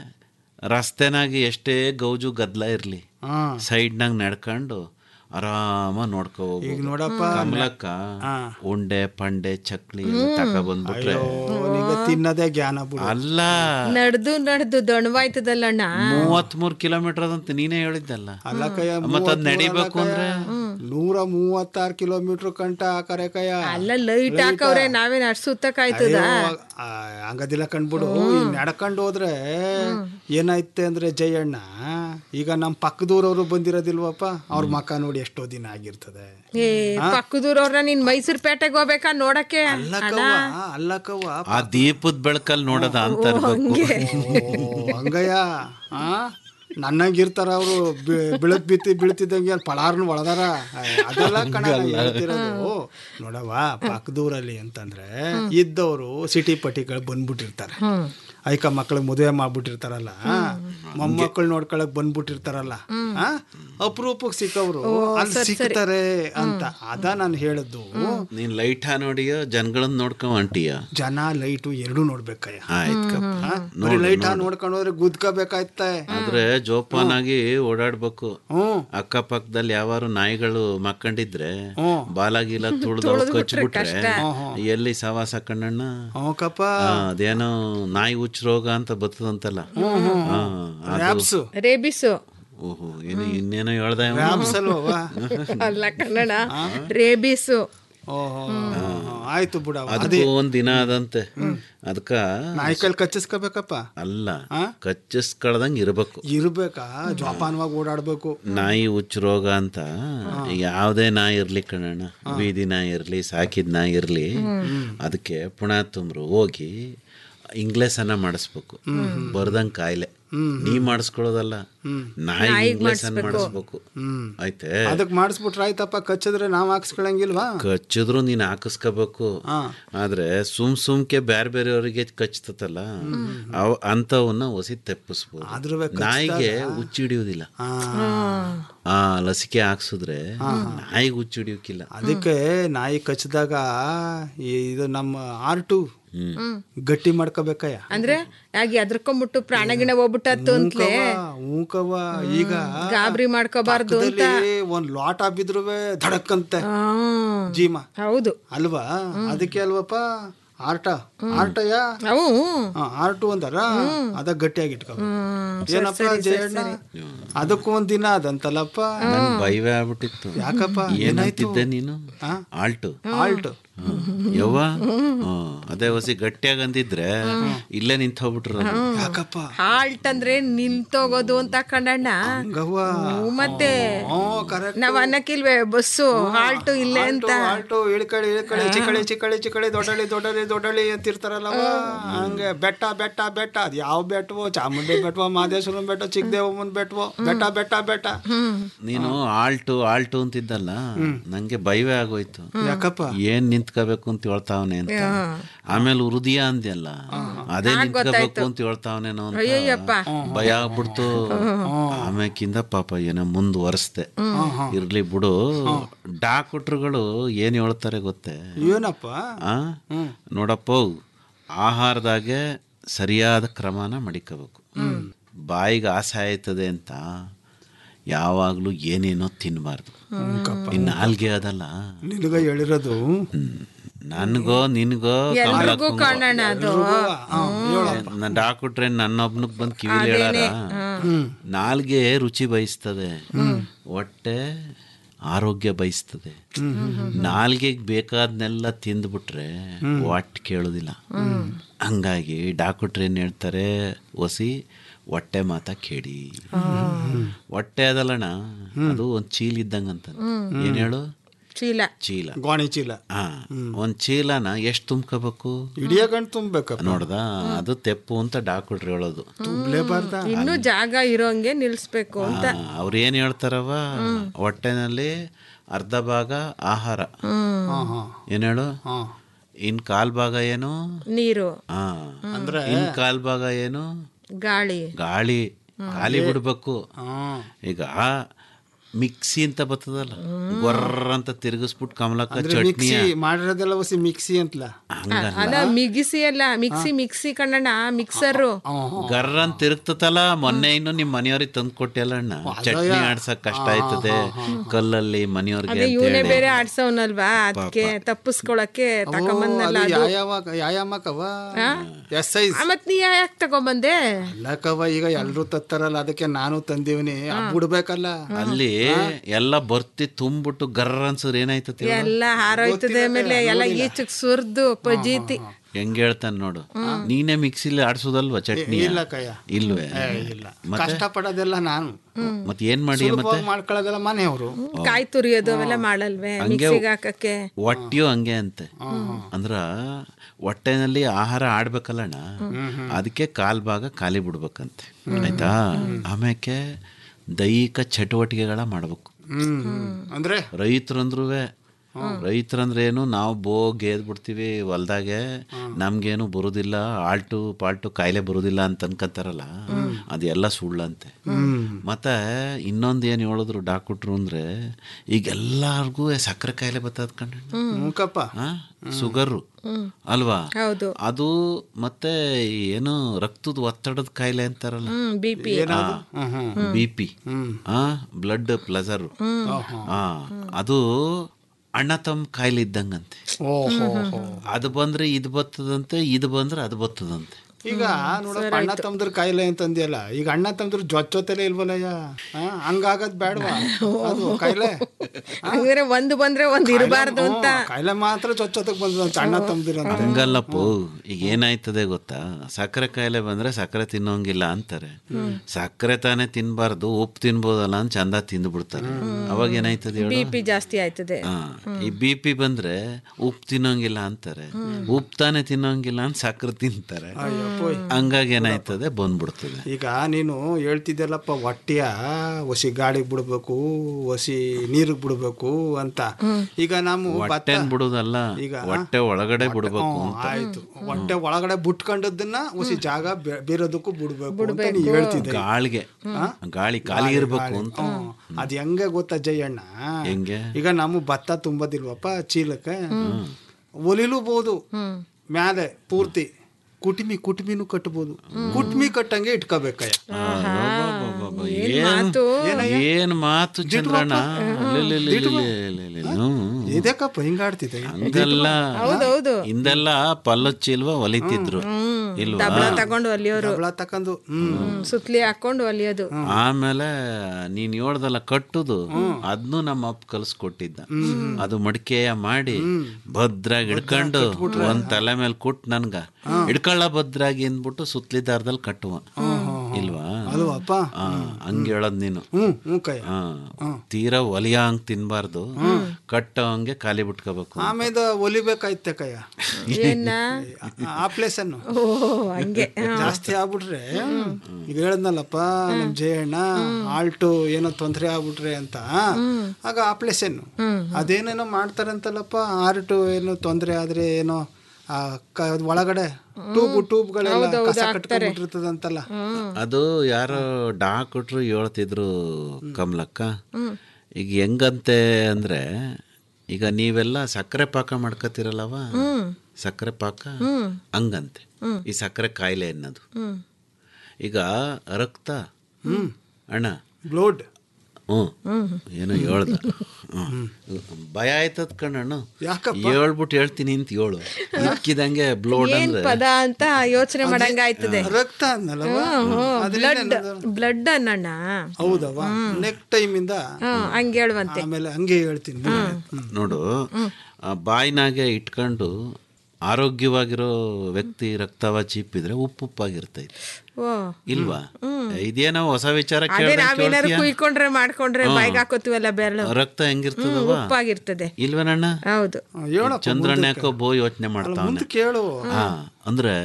ರಸ್ತೆನಾಗ ಎಷ್ಟೇ ಗೌಜು ಗದ್ಲ ಇರ್ಲಿ ಸೈಡ್ನಾಗ ನಡ್ಕೊಂಡು ಆರಾಮ ನೋಡ್ಕೊ ಈಗ ನೋಡಪ್ಪ ಕಮಲಕ್ಕ ಉಂಡೆ ಪಂಡೆ ಚಕ್ಲಿ ತಕ ಬಂದ್ಬಿಟ್ರೆ ಈಗ ತಿನ್ನದೇ ಜ್ಞಾನ ಬಿಡು ಅಲ್ಲ ನಡ್ದು ನಡ್ದು ದೊಣವಾಯ್ತದಲ್ಲಣ್ಣ ಮೂವತ್ ಮೂರ್ ಕಿಲೋಮೀಟರ್ ಅದಂತ ನೀನೇ ಹೇಳಿದ್ದಲ್ಲ ಅಲ್ಲ ಕಯ್ಯ ಮತ್ತ ಅದ್ ನಡಿಬೇಕು ಅಂದ್ರೆ ನೂರ ಮೂವತ್ತಾರು ಕಿಲೋಮೀಟರ್ ಕಂಟ ಹಾಕರೆ ಕಯ್ಯ ಅಲ್ಲ ಲೈಟ್ ಹಾಕವ್ರೆ ನಾವೇನ್ ಅಷ್ಟ್ ಸುತ್ತಕ್ಕಾಯ್ತದ ಅಯ್ಯೋ, ಆ, ಹಂಗದಿಲ್ಲ ಕಂಡ್ಬಿಡು ಈ ನಡ್ಕೊಂಡು ಹೋದ್ರೆ ಏನಾಯ್ತೆ ಅಂದ್ರೆ ಜಯಣ್ಣ ಈಗ ನಮ್ಮ ಪಕ್ಕದೂರವರು ಬಂದಿರೋದಿಲ್ವಪ್ಪ ಅವ್ರ ಮಕ್ಕ ನೋಡಿ ಎಷ್ಟೋ ದಿನ ಆಗಿರ್ತದೆ ಏ ಪಕ್ಕದೂರವ್ರನ್ನ ನೀನ್ ಮೈಸೂರ್ ಪೇಟೆಗೆ ಹೋಗ್ಬೇಕಾ ನೋಡಕ್ಕೆ ಅಲ್ಲಕ್ಕವ್ವ ಅಲ್ಲಕ್ಕವ್ವ ಆ ದೀಪದ ಬೆಳಕಲ್ಲಿ ನೋಡದ ಅಂತ ಇರ್ಬೇಕು. ಓ, ಹಂಗಯ್ಯ ಆ ನನ್ನಂಗಿರ್ತಾರ ಅವರು ಬೆಳಕ್ ಬಿತ್ತಿ ಬೀಳ್ತಿದ್ದಂಗೆ ಅಲ್ಲಿ ಪಳಾರ್ನ ಒಳದಾರ ಅಯ್ಯ, ಅದೆಲ್ಲ ಕಣ ಹೇಳ್ತಿರೋದು ನೋಡವ್ವ ಪಕ್ಕದೂರಲ್ಲಿ ಅಂತಂದ್ರೆ ಇದ್ದವರು ಸಿಟಿ ಪಟಿಗಳು ಬಂದ್ಬಿಟ್ಟಿರ್ತಾರೆ ಐಕ ಮಕ್ಳಿಗೆ ಮದುವೆ ಮಾಡ್ಬಿಟ್ಟಿರ್ತಾರಲ್ಲ ಮೊಮ್ಮಕ್ಕಳು ನೋಡ್ಕೊಳಕ್ ಬಂದ್ಬಿಟ್ಟಿರ್ತಾರಲ್ಲ ಆ ಅಪರೂಪಕ್ಕೆ ಸಿಕ್ಕವ್ರು ಅಲ್ಲಿ ಸಿಗ್ತಾರೆ ಅಂತ ಅದ ನಾನು ಹೇಳದ್ದು ನೀನ್ ಲೈಟ್ ನೋಡಿಯೋ ಜನಗಳನ್ನ ನೋಡ್ಕೊಂಡ್ ಹೊಂಟಿಯ ಜನ ಲೈಟು ಎರಡೂ ನೋಡ್ಬೇಕಯ್ಯ ಆಯ್ತಪ್ಪ ಆ? ಬರೀ ಲೈಟ್ ಹಾನ್ ನೋಡ್ಕೊಂಡು ಹೋದ್ರೆ ಗುದ್ಕೋಬೇಕಾಯ್ತೆ ಆದ್ರೆ ಜೋಪಾನಾಗಿ ಓಡಾಡ್ಬೇಕು ಅಕ್ಕಪಕ್ಕದಲ್ಲಿ ಯಾವಾರು ನಾಯಿಗಳು ಮಕ್ಕಂಡಿದ್ರೆ ಬಾಲಾಗಿಲ ತುಳ್ದು ಕಚ್ಬಿಟ್ರೆ ಎಲ್ಲಿ ಸವಾಸ ಕಣ್ಣಣ್ಣ ಅವಕಪ್ಪ ಆ, ಅದೇನೋ ನಾಯಿ ಹುಚ್ಚ ರೋಗ ಅಂತ ಬರ್ತದಂತಲ್ಲ ಆ, ಅದು- ರ್ಯಾಪ್ಸು ರೇಬಿಸು ಓಹೋ ಏನು ಇನ್ನೇನೋ ಹೇಳ್ದೆ ಅವ್ನು. ರ್ಯಾಪ್ಸ್ ಅಲ್ವಾ ಅಲ್ಲ ಕನ್ನಡ ರೇಬಿಸು ಓಹೋ ಆಯ್ತು ಬಿಡ ಅದಕ್ಕೂ ಒಂದ್ ದಿನ ಅದಂತೆ ಅದಕ್ಕ ನಾಯಿ ಕೈಲಿ ಕಚ್ಚಿಸ್ಕೋಬೇಕಪ್ಪ ಅಲ್ಲ ಕಚ್ಚಿಸ್ಕಳ್ದಂಗ್ ಇರ್ಬೇಕು ಇರ್ಬೇಕಾ ಜೋಪಾನವಾಗಿ ಓಡಾಡ್ಬೇಕು ನಾಯಿ ಹುಚ್ಚ ರೋಗ ಅಂತ ಯಾವುದೇ ನಾಯಿ ಇರ್ಲಿ ಕಣಣ್ಣ ಬೀದಿ ನಾಯಿ ಇರ್ಲಿ ಸಾಕಿದ ನಾಯಿ ಇರ್ಲಿ ಅದಕ್ಕೆ ಪುಣಾತುಮ್ರು ಹೋಗಿ ಇಂಗ್ಲೇಸನ್ನ ಮಾಡಿಸ್ಬೇಕು ಬರ್ದಂಗ್ ಕಾಯಿಲೆ ನೀ ಮಾಡಿಸ್ಕೊಳ್ಳೋದಲ್ಲ ನಾಯಿ ನಾಯಿಗ್ ಇಂಗ್ಲೇಸನ್ ಮಾಡಿಸ್ಬೇಕು. ಮಾಡಿಸ್ಬೇಕು ಆಯ್ತೆ ಅದಕ್ಕೆ ಮಾಡಿಸ್ಬಿಟ್ರೆ ಆಯ್ತಪ್ಪ ಕಚ್ಚಿದ್ರೆ ನಾವು ಹಾಕ್ಸ್ಕೊಳಂಗಿಲ್ವಾ ಕಚ್ಚಿದ್ರು ನೀನ್ ಹಾಕಿಸ್ಕೋಬೇಕು ಆದ್ರೆ ಸುಮ್ ಸುಮ್ಕೆ ಬ್ಯಾರೆ ಬೇರೆಯವರಿಗೆ ಕಚ್ತತಲ್ಲ ಅವ್ ಅಂತವನ್ನ ಒಸಿ ತೆಪ್ಪಿಸ್ಬೋದು ಆದ್ರೂವೆ ಕಚ್ದಾಗ- ನಾಯಿಗೆ ಹುಚ್ಚು ಹಿಡಿಯೋದಿಲ್ಲ ಆ ಲಸಿಕೆ ಹಾಕ್ಸಿದ್ರೆ ನಾಯಿಗೆ ಹುಚ್ಚು ಹಿಡಿಯೋಕಿಲ್ಲ ಅದಕ್ಕೆ ನಾಯಿ ಕಚ್ಚಿದಾಗ ಈ- ಇದು ನಮ್ಮ ಆರ್ಟು ಗಟ್ಟಿ ಮಾಡ್ಕೋಬೇಕಯ್ಯ ಅಂದ್ರೆ ಯಾಕೆ ಎದ್ರಕೊಂಬಿಟ್ಟು ಪ್ರಾಣಗಿಣ ಹೋಗ್ಬಿಟ್ಟತ್ತು ಅಂತಲೇ ಹೂಕವ ಈಗ ಗಾಬರಿ ಮಾಡ್ಕೋಬಾರ್ದು ಅಂತ ಪಕ್ಕದಲ್ಲಿ ಒಂದ್ ಲೋಟ ಬಿದ್ರುವೆ ಧಡಕ್ಕಂತೆ ಜೀಮ ಹೌದು ಅಲ್ವಾ ಅದಕ್ಕೆ ಅಲ್ವಪ್ಪ ಆರ್ಟ ಆರ್ಟಯ್ಯ ಆರ್ಟು ಅಂದಾರ ಅದ ಗಟ್ಟಿಯಾಗಿ ಇಟ್ಕೊ ಏನಪ್ಪ ಜಯಣ್ಣ ಅದಕ್ಕೂ ಒಂದ್ ದಿನ ಅದಂತಲ್ಲಪ್ಪ ನಂಗ್ ಭಯವೇ ಆಗ್ಬಿಟ್ಟಿತ್ತು ಯಾಕಪ್ಪ ಏನಂತಿದ್ದೆ ನೀನು ಆಲ್ಟು ಆಲ್ಟ್ ಯವ್ವ ಹ್ಮ್. ಅದೇ ಹೊಸಿ ಗಟ್ಟಿಯಾಗಿ ಅಂದಿದ್ರೆ ಇಲ್ಲೇ ನಿಂತ ಹೋಗ್ಬಿಟ್ರು ಯಾಕಪ್ಪ ಹಾಲ್ಟ್ ಅಂದ್ರೆ ನಿಂತೋಗೋದು ಅಂತ ಕಂಡಣ್ಣ ಹ್ಞೂ, ಮತ್ತೆ ನಾವ್ ಅನ್ನಕ್ಕಿಲ್ವೇ ಬಸ್ಸು ಹಾಲ್ಟು ಇಲ್ಲೇ ಅಂತ ಆಲ್ಟು ಇಳ್ಕಳಿ ಇಳ್ಕಳಿ ಚಿಕ್ಕಳಿ ಚಿಕ್ಕಳಿ ಚಿಕ್ಕಳಿ ದೊಡ್ಡಳಿ ದೊಡ್ಡಳಿ ದೊಡ್ಡಳಿ ಅಂತಿರ್ತಾರಲ್ಲವ ಹಂಗೆ ಬೆಟ್ಟ ಬೆಟ್ಟ ಬೆಟ್ಟ ಅದ್ ಯಾವ ಬೆಟ್ಟವೋ ಚಾಮುಂಡಿ ಬೆಟ್ಟವೋ ಮಹದೇಶ್ವರನ ಬೆಟ್ಟ ಚಿಕ್ಕದೇವಮ್ಮನ ಬೆಟ್ಟವೋ ಬೆಟ್ಟ ಬೆಟ್ಟ ಬೆಟ್ಟ ನೀನು ಆಲ್ಟು ಆಲ್ಟು ಅಂತಿದ್ದಲ್ಲ ನಂಗೆ ಭಯವೇ ಆಗೋಯ್ತು ಯಾಕಪ್ಪ ಏನ್ ನಿಂತ್ಕೋಬೇಕು ಅಂತ ಹೇಳ್ತಾವನೆ ಅಂತ ಆಮೇಲೆ ಹೃದಯ ಅಂದ್ಯಲ್ಲ ಅದೇ ನಿಂತ್ಕೋಬೇಕು ಅಂತ ಹೇಳ್ತಾವನೇನೋ ಅಯ್ಯಯ್ಯಪ್ಪ. ಅಂತ ಭಯ ಆಗ್ಬಿಡ್ತು ಆಮೇಕಿಂದ ಪಾಪ ಏನೋ ಮುಂದುವರಿಸ್ದೆ ಇರ್ಲಿ ಬಿಡು ಡಾಕ್ಟ್ರುಗಳು ಏನ್ ಹೇಳ್ತಾರೆ ಗೊತ್ತೇ ಏನಪ್ಪ ಆ ನೋಡಪ್ಪ ಆಹಾರದಾಗೆ ಸರಿಯಾದ ಕ್ರಮನ ಮಡಿಕೋಬೇಕು ಬಾಯಿಗೆ ಆಸೆ ಆಯ್ತದೆ ಅಂತ ಯಾವಾಗಲೂ ಏನೇನೋ ತಿನ್ನಬಾರ್ದು ಇನ್ನು ನಾಲ್ಗೆ ಅದಲ್ಲ ನಿನಗ ಹೇಳಿರೋದು ನನ್ಗೋ ನಿನ್ಗೋ ಎಲ್ರಿಗೂ ಕಾಣೋಣ ಅದು ಡಾಕ್ಟ್ರೆ ನನ್ನೊಬ್ನಕ್ ಬಂದ್ ಕಿವಿಲಿ ಹೇಳಾರ ನಾಲ್ಗೆ ರುಚಿ ಬಯಸ್ತದೆ ಹೊಟ್ಟೆ ಆರೋಗ್ಯ ಬಯಸ್ತದೆ ನಾಲ್ಗೆಗೆ ಬೇಕಾದ್ನೆಲ್ಲ ತಿಂದ್ಬಿಟ್ರೆ ಹೊಟ್ಟೆ ಕೇಳೋದಿಲ್ಲ ಹಂಗಾಗಿ ಡಾಕ್ಟ್ರ್ ಏನ್ ಹೇಳ್ತಾರೆ ಒಸಿ ಹೊಟ್ಟೆ ಮಾತ ಕೇಳಿ ಹೊಟ್ಟೆ ಅದಲ್ಲಣ್ಣ ಅದು ಒಂದ್ ಚೀಲ ಇದ್ದಂಗಂತ ಏನ್ ಹೇಳು ಚೀಲ ಚೀಲ ಗೋಣಿ ಚೀಲ ಹಾ ಒಂದ್ ಚೀಲನ ಎಷ್ಟು ತುಂಬ್ಕೋಬೇಕು ಹಿಡಿಯಕಂಡ್ ತುಂಬಬೇಕಪ್ಪ ನೋಡ್ದ ಅದು ತೆಪ್ಪು ಅಂತ ಡಾಕ್ಟ್ರ್ ಹೇಳೋದು ತುಂಬಲೇಬಾರ್ದ ಇನ್ನೂ ಜಾಗ ಇರೋಂಗೆ ನಿಲ್ಸ್ಬೇಕು ಅಂತ ಅವ್ರು ಏನ್ ಹೇಳ್ತಾರವ ಹೊಟ್ಟೆನಲ್ಲಿ ಅರ್ಧ ಭಾಗ ಆಹಾರ ಏನ್ ಹೇಳು ಇನ್ ಕಾಲ್ ಭಾಗ ಏನು ನೀರು ಹಾ ಅಂದ್ರೆ ಇನ್ ಕಾಲ್ ಭಾಗ ಏನು ಗಾಳಿ ಗಾಳಿ ಗಾಳಿ ಬಿಡ್ಬೇಕು ಈಗ ಮಿಕ್ಸಿ ಅಂತ ಬರ್ತದಲ್ಲ ಗೊರ್ರ ಅಂತ ತಿರುಗಿಸ್ಬಿಟ್ಟು ಕಮಲಕ್ಕ ಅಂದ್ರೆ ಚಟ್ನಿ ಮಿಕ್ಸಿ ಮಾಡಿರೋದೆಲ್ಲ ಹೊಸಿ ಮಿಕ್ಸಿ ಅಂತಲ ಅಲ್ಲ ಮಿಗಿಸಿ ಅಲ್ಲ ಮಿಕ್ಸಿ ಮಿಕ್ಸಿ ಕಣ್ಣಣ್ಣ ಮಿಕ್ಸರು ಗರ್ರ ಅಂತ ತಿರುಗ್ತತಲ್ಲ ಮೊನ್ನೆ ಇನ್ನು ನಿಮ್ ಮನೆಯವ್ರಿಗೆ ತಂದು ಕೊಟ್ಟಿಲ್ಲ ಅಣ್ಣ ಚಟ್ನಿ ಆಡ್ಸಕ್ ಕಷ್ಟ ಆಯ್ತದೆ ಕಲ್ಲಲ್ಲಿ ಮನೆಯವ್ರಿಗೆ ಅದೇ ಅಂತ ಇವನೇ ಹೇಳಿ ಬೇರೆ ಆಡ್ಸವನಲ್ವಾ ಅದಕ್ಕೆ ತಪ್ಪಿಸ್ಕೊಳಕ್ಕೆ ತಕೊಂಬಂದಲ್ಲ ಅದು ಯಾಯಾಮ ಯಾಯಾಮಕವ ಎಸ್ ಸೈಜ್ ಆ, ಮತ್ ನೀ ಯಾಕೆ ತಗೊಂಬಂದೆ ಅಲ್ಲಕವ ಈಗ ಎಲ್ರು ತತ್ತಾರಲ್ಲ ಅದಕ್ಕೆ ನಾನು ತಂದೀವ್ನಿ ಬಿಡ್ಬೇಕಲ್ಲ ಅಲ್ಲಿ ಎಲ್ಲ ಬರ್ತಿ ತುಂಬಿಟ್ಟು ಗರ್ರ ಅನ್ಸಿದ್ರೆ ಏನಾಯ್ತತಿ ಹೇಳು? ಎಲ್ಲ ಹಾರೋಯ್ತದೆ ಆಮೇಲೆ ಎಲ್ಲ ಈಚಕ್ ಸುರ್ದು ಪಜೀತಿ ಹೆಂಗ್ ಹೇಳ್ತಾನೆ ನೋಡು ನೀನೇ ಮಿಕ್ಸಿಲಿ ಆಡ್ಸೋದಲ್ವಾ ಚಟ್ನಿ ಇಲ್ಲ ಕಯ್ಯ. ಇಲ್ವೇ ಏ, ಇಲ್ಲ ಮತ್ತೆ ಕಷ್ಟ ಪಡೋದೆಲ್ಲ ನಾನು ಮತ್ತೆ ಏನ್ ಮಾಡಿ ಮತ್ತೆ ಸುಲಭವಾಗಿ ಮಾಡ್ಕೊಳ್ಳೋದೆಲ್ಲ ಮನೆಯವರು ಕಾಯಿ ತುರಿಯೋದು ಅವೆಲ್ಲ ಮಾಡಲ್ವೇ ಹಂಗೆ ಮಿಕ್ಸಿಗೆ ಹಾಕಕ್ಕೆ ಹೊಟ್ಟಿಯು ಹಂಗೆ ಅಂತೆ ಅಂದ್ರ ಹೊಟ್ಟೆನಲ್ಲಿ ಆಹಾರ ಆಡ್ಬೇಕಲ್ಲಣ್ಣ ಅದಕ್ಕೆ ಕಾಲ್ ಭಾಗ ಖಾಲಿ ಬಿಡ್ಬೇಕಂತೆ ಆಯ್ತಾ ಆಮೇಲೆ ದೈಹಿಕ ಚಟುವಟಿಕೆಗಳ ಮಾಡ್ಬೇಕು ಹ್ಮ್ ಅಂದ್ರೆ ರೈತರಂದ್ರೂ ರೈತರಂದ್ರೆ ಏನು ನಾವು ಬೋ ಗೇದ್ ಬಿಡ್ತೀವಿ ಹೊಲ್ದಾಗೆ ನಮ್ಗೇನು ಬರುದಿಲ್ಲ ಆಲ್ಟು ಪಾಲ್ಟು ಕಾಯಿಲೆ ಬರುದಿಲ್ಲ ಅಂತ ಅನ್ಕೊಂತಾರಲ್ಲ ಅದೆಲ್ಲ ಸುಳ್ಳಂತೆ ಮತ್ತೆ ಇನ್ನೊಂದು ಏನು ಹೇಳಿದ್ರು ಡಾಕ್ಟ್ರು ಅಂದ್ರೆ ಈಗ ಎಲ್ಲಾರ್ಗೂ ಸಕ್ಕರೆ ಕಾಯಿಲೆ ಬರ್ತದ ಕಣ್ಣ ಮೂಕಪ್ಪ ಸುಗರು ಅಲ್ವಾ ಹೌದು ಅದು ಮತ್ತೆ ಏನು ರಕ್ತದ ಒತ್ತಡದ ಕಾಯಿಲೆ ಅಂತಾರಲ್ಲ ಹ್ಮ್ B P B P blood pressure ಅದು ಅಣ್ಣ ತಮ್ಮ ಕಾಯಿಲೆ ಇದ್ದಂಗಂತೆ ಅದು ಬಂದ್ರೆ ಇದು ಬರ್ತದಂತೆ ಇದು ಬಂದ್ರೆ ಅದು ಬರ್ತದಂತೆ ಈಗ ನೋಡಪ್ಪ ಅಣ್ಣ ತಮ್ಮದ್ರ ಕಾಯಿಲೆ ಅಂತಂದಿಯಲ್ಲ ಈಗ ಅಣ್ಣ ತಮ್ಮದ್ರ ಜೊಚ್ಚೊತ್ತಲೇ ಇಲ್ವಲ್ಲಯ್ಯ ಆ, ಹಂಗಾಗದ್ ಬೇಡವಾ ಅದು ಕಾಯಿಲೆ ಹಂಗಾರೆ ಒಂದು ಬಂದ್ರೆ ಒಂದ್ ಇರಬಾರ್ದು ಅಂತ ಕಾಯಿಲೆ ಮಾತ್ರ ಚೊಚ್ಚೊತ್ತಕ್ ಬಂದದಂತ ಅಣ್ಣ ತಮ್ಮದಿರ ಅಂತ ಹಂಗಲ್ಲಪ್ಪ ಈಗ ಏನಾಯ್ತದೆ ಗೊತ್ತಾ ಸಕ್ಕರೆ ಕಾಯಿಲೆ ಬಂದ್ರೆ ಸಕ್ಕರೆ ತಿನ್ನೋಂಗಿಲ್ಲ ಅಂತಾರೆ ಸಕ್ಕರೆ ತಾನೇ ತಿನ್ಬಾರ್ದು ಉಪ್ಪು ತಿನ್ಬೋದಲ್ಲ ಅಂತ ಚಂದ ತಿಂದು ಬಿಡ್ತಾರೆ ಅವಾಗ ಏನಾಯ್ತದೆ ಹೇಳು? ಬಿ ಪಿ ಜಾಸ್ತಿ ಆಯ್ತದೆ ಹಾ, ಈ ಬಿ ಪಿ ಬಂದ್ರೆ ಉಪ್ಪು ತಿನ್ನೋಂಗಿಲ್ಲ ಅಂತಾರೆ ಉಪ್ಪು ತಾನೇ ತಿನ್ನೋಂಗಿಲ್ಲ ಅಂತ ಸಕ್ಕರೆ ತಿಂತಾರೆ ಪೋಯ್. ಹಂಗಾಗಿ ಏನಾಯ್ತದೆ ಬಂದ್ಬಿಡ್ತದೆ ಈಗ ನೀನು ಹೇಳ್ತಿದ್ದಲ್ಲಪ್ಪ ಹೊಟ್ಟೆಯ ಒಸಿ ಗಾಳಿಗೆ ಬಿಡ್ಬೇಕು ಒಸಿ ನೀರಿಗೆ ಬಿಡ್ಬೇಕು ಅಂತ ಈಗ ನಾವು ಭತ್ತ ಹೊಟ್ಟೆನ್ ಬಿಡುದಲ್ಲ ಈಗ ಹೊಟ್ಟೆ ಒಳಗಡೆ ಬಿಡ್ಬೇಕು ಹ್ಮ್, ಅಂತ ಆಯ್ತು ಹೊಟ್ಟೆ ಒಳಗಡೆ ಬಿಟ್ಕೊಂಡದನ್ನ ಒಸಿ ಜಾಗ ಬೆ- ಬೇರೆದಕ್ಕೂ ಬಿಡ್ಬೇಕು ಅಂತ ನೀ ಹೇಳ್ತಿದ್ದೆ ಗಾಳಿಗೆ ಗಾಳಿ ಖಾಲಿ ಇರ್ಬೇಕು ಅಂತ ಹ್ಮ್. ಅದ್ ಹೆಂಗೆ ಗೊತ್ತಾ ಜಯಣ್ಣ ಹೆಂಗೆ ಈಗ ನಮ್ಮ ಭತ್ತ ತುಂಬದಿಲ್ವಪ್ಪ ಚೀಲಕ್ಕೆ ಒಲಿಲೂಬಹುದು ಮ್ಯಾಲೆ ಪೂರ್ತಿ ಕುಟುಮಿ ಕುಟುಮಿನೂ ಕಟ್ಬೋದು ಕುಟ್ಮಿ ಕಟ್ಟಂಗೆ ಇಟ್ಕೋಬೇಕಯ್ಯ ಏನ್ ಏನ್ ಮಾತು ಚಂದ್ರಣ್ಣ ಇದಕ್ಕಪ್ಪ ಹಿಂಗಾಡ್ತಿದ್ದೆ ಹಂಗಲ್ಲ ಹೌದೌದು. ಹಿಂದೆಲ್ಲ ಪಲ್ಲಚ್ಚಿಲ್ವ ಒಲಿತಿದ್ರು ಇಲ್ವಾ ದಬಳ ತಗೊಂಡು ಒಲಿಯೋರು ದಬಳ ತಕೊಂಡು ಹ್ಮ್, ಸುತ್ಲಿ ಹಾಕೊಂಡು ಒಲಿಯೋದು ಆಮೇಲೆ ನೀನ್ ಹೇಳ್ದಲ್ಲ ಕಟ್ಟುದು ಅದ್ನು ನಮ್ಮ ಅಪ್ಪ ಕಲ್ಸ್ಕೊಟ್ಟಿದ್ದ ಅದು ಮಡಿಕೆಯ ಮಾಡಿ ಭದ್ರಾಗಿ ಹಿಡ್ಕೊಂಡು ಒಂದ್ ತಲೆ ಮೇಲೆ ಕೊಟ್ಟು ನನ್ಗ ಹಿಡ್ಕೊಳ್ಳ ಭದ್ರಾಗಿ ಅಂದ್ಬಿಟ್ಟು ಸುತ್ಲಿ ದಾರದಲ್ಲಿ ಕಟ್ಟುವ ಇಲ್ವಾ ಅಲ್ವಪ್ಪ ಆ, ಹಂಗ್ ಹೇಳದ್ ನೀನು ಹ್ಮ್ ಹ್ಮ್ ಕೈ ಆ, ತೀರಾ ಒಲಿಯ ಹಂಗ್ ತಿನ್ಬಾರ್ದು ಕಟ್ಟೋ ಹಂಗೆ ಖಾಲಿ ಬಿಟ್ಕೋಬೇಕು ಆಮೇಲೆ ಒಲಿಬೇಕಾಯ್ತೆ ಕಯ್ಯ ಏನ ಆ ಪ್ಲೇಸ್ ಅನ್ನು ಓ ಹಂಗೆ ಜಾಸ್ತಿ ಆಗ್ಬಿಟ್ರೆ ಈಗ ಹೇಳದ್ನಲ್ಲಪ್ಪ ನಮ್ ಜಯಣ್ಣ ಆಲ್ಟು ಏನೋ ತೊಂದರೆ ಆಗ್ಬಿಟ್ರೆ ಅಂತ ಆಗ ಆ ಪ್ಲೇಸ್ ಏನು ಅದೇನೇನೋ ಮಾಡ್ತಾರಂತಲ್ಲಪ್ಪ ಆರ್ಟು ಏನೋ ತೊಂದರೆ ಆದ್ರೆ ಏನೋ ಆ ಕ- ಒಳಗಡೆ ಟೂಬ್ ಟೂಬ್ಗಳೆಲ್ಲ ಕಸ ಕಟ್ಕೊಂಡ್ಬಿಟ್ಟಿರ್ತದಂತಲ್ಲ ಅದು ಯಾರೋ ಡಾಕ್ಟ್ರು ಹೇಳ್ತಿದ್ರು ಕಮಲಕ್ಕ ಈಗ ಹೆಂಗಂತೆ ಅಂದ್ರೆ ಈಗ ನೀವೆಲ್ಲ ಸಕ್ಕರೆ ಪಾಕ ಮಾಡ್ಕೋತಿರಲ್ಲವ ಸಕ್ಕರೆ ಪಾಕ ಹಂಗಂತೆ ಈ ಸಕ್ಕರೆ ಕಾಯಿಲೆ ಅನ್ನೋದು ಈಗ ರಕ್ತ ಅಣ್ಣ ಬ್ಲಡ್ ಹ್ಮ್ ಏನೋ ಹೇಳ್ದ ಹ್ಮ್. ಭಯ ಆಯ್ತದ ಕಣ್ಣಣ್ಣ ಹೇಳ್ಬಿಟ್ಟು ಹೇಳ್ತೀನಿ ಅಂತ ಹೇಳು ಇಕ್ಕಿದಂಗೆ ಬ್ಲೋಡ್ ಏನ್ ಅಂದ್ರೆ ಪದ ಅಂತ ಯೋಚನೆ ಮಾಡಂಗ ಆಯ್ತದೆ ರಕ್ತ ಅನ್ನಲ್ಲವ ಬ್ಲಡ್ ಬ್ಲಡ್ ಅನ್ನಣ್ಣ ಹೌದವ ನೆಕ್ಸ್ಟ್ ಟೈಮ್ ಇಂದ ಹ್ಮ್ ಹಂಗೆ ಹೇಳುವಂತೆ ಆಮೇಲೆ ಹಂಗೆ ಹೇಳ್ತೀನಿ ಹ್ಮ್. ನೋಡು ಆ ಬಾಯಿನಾಗೆ ಇಟ್ಕೊಂಡು ಆರೋಗ್ಯವಾಗಿರೋ ವ್ಯಕ್ತಿ ರಕ್ತವ ಚೀಪಿದ್ರೆ ಉಪ್ಪು ಉಪ್ಪಾಗಿರ್ತೈತೆ ಓ ಇಲ್ವಾ ಇದೇನೋ ಹೊಸ ವಿಚಾರ ಅದೇ ಕೇಳ್ದಂಗ್ ನಾವೇನಾರು ಕೇಳ್ತೀಯ? ಕುಯ್ಕೊಂಡ್ರೆ ಮಾಡ್ಕೊಂಡ್ರೆ ಬಾಯ್ಗೆ ಹಾಕೋತೀವಲ್ಲ ಬೆರಳು ರಕ್ತ ಹೆಂಗಿರ್ತದವ ಹ್ಮ್, ಉಪ್ಪಾಗಿರ್ತದೆ ಇಲ್ವೇನಣ್ಣ ಹೌದು ಚಂದ್ರಣ್ಣ ಯಾಕೋ ಬೋ ಯೋಚನೆ ಮಾಡ್ತಾವನೆ ಮುಂದೆ ಕೇಳು ಹಾ ಅಂದ್ರೆ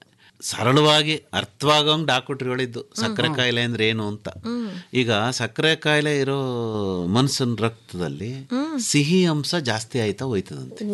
ಸರಳವಾಗಿ ಅರ್ಥವಾಗೋಂಗ್ ಡಾಕ್ಟ್ರು ಹೇಳಿದ್ದು ಸಕ್ಕರೆ ಕಾಯಿಲೆ ಅಂದ್ರೆ ಏನು ಅಂತ ಈಗ ಸಕ್ಕರೆ ಕಾಯಿಲೆ ಇರೋ ಮನ್ಸನ್ ರಕ್ತದಲ್ಲಿ ಸಿಹಿ ಅಂಶ ಜಾಸ್ತಿ ಆಯ್ತಾ ಹೋಯ್ತದಂತೆ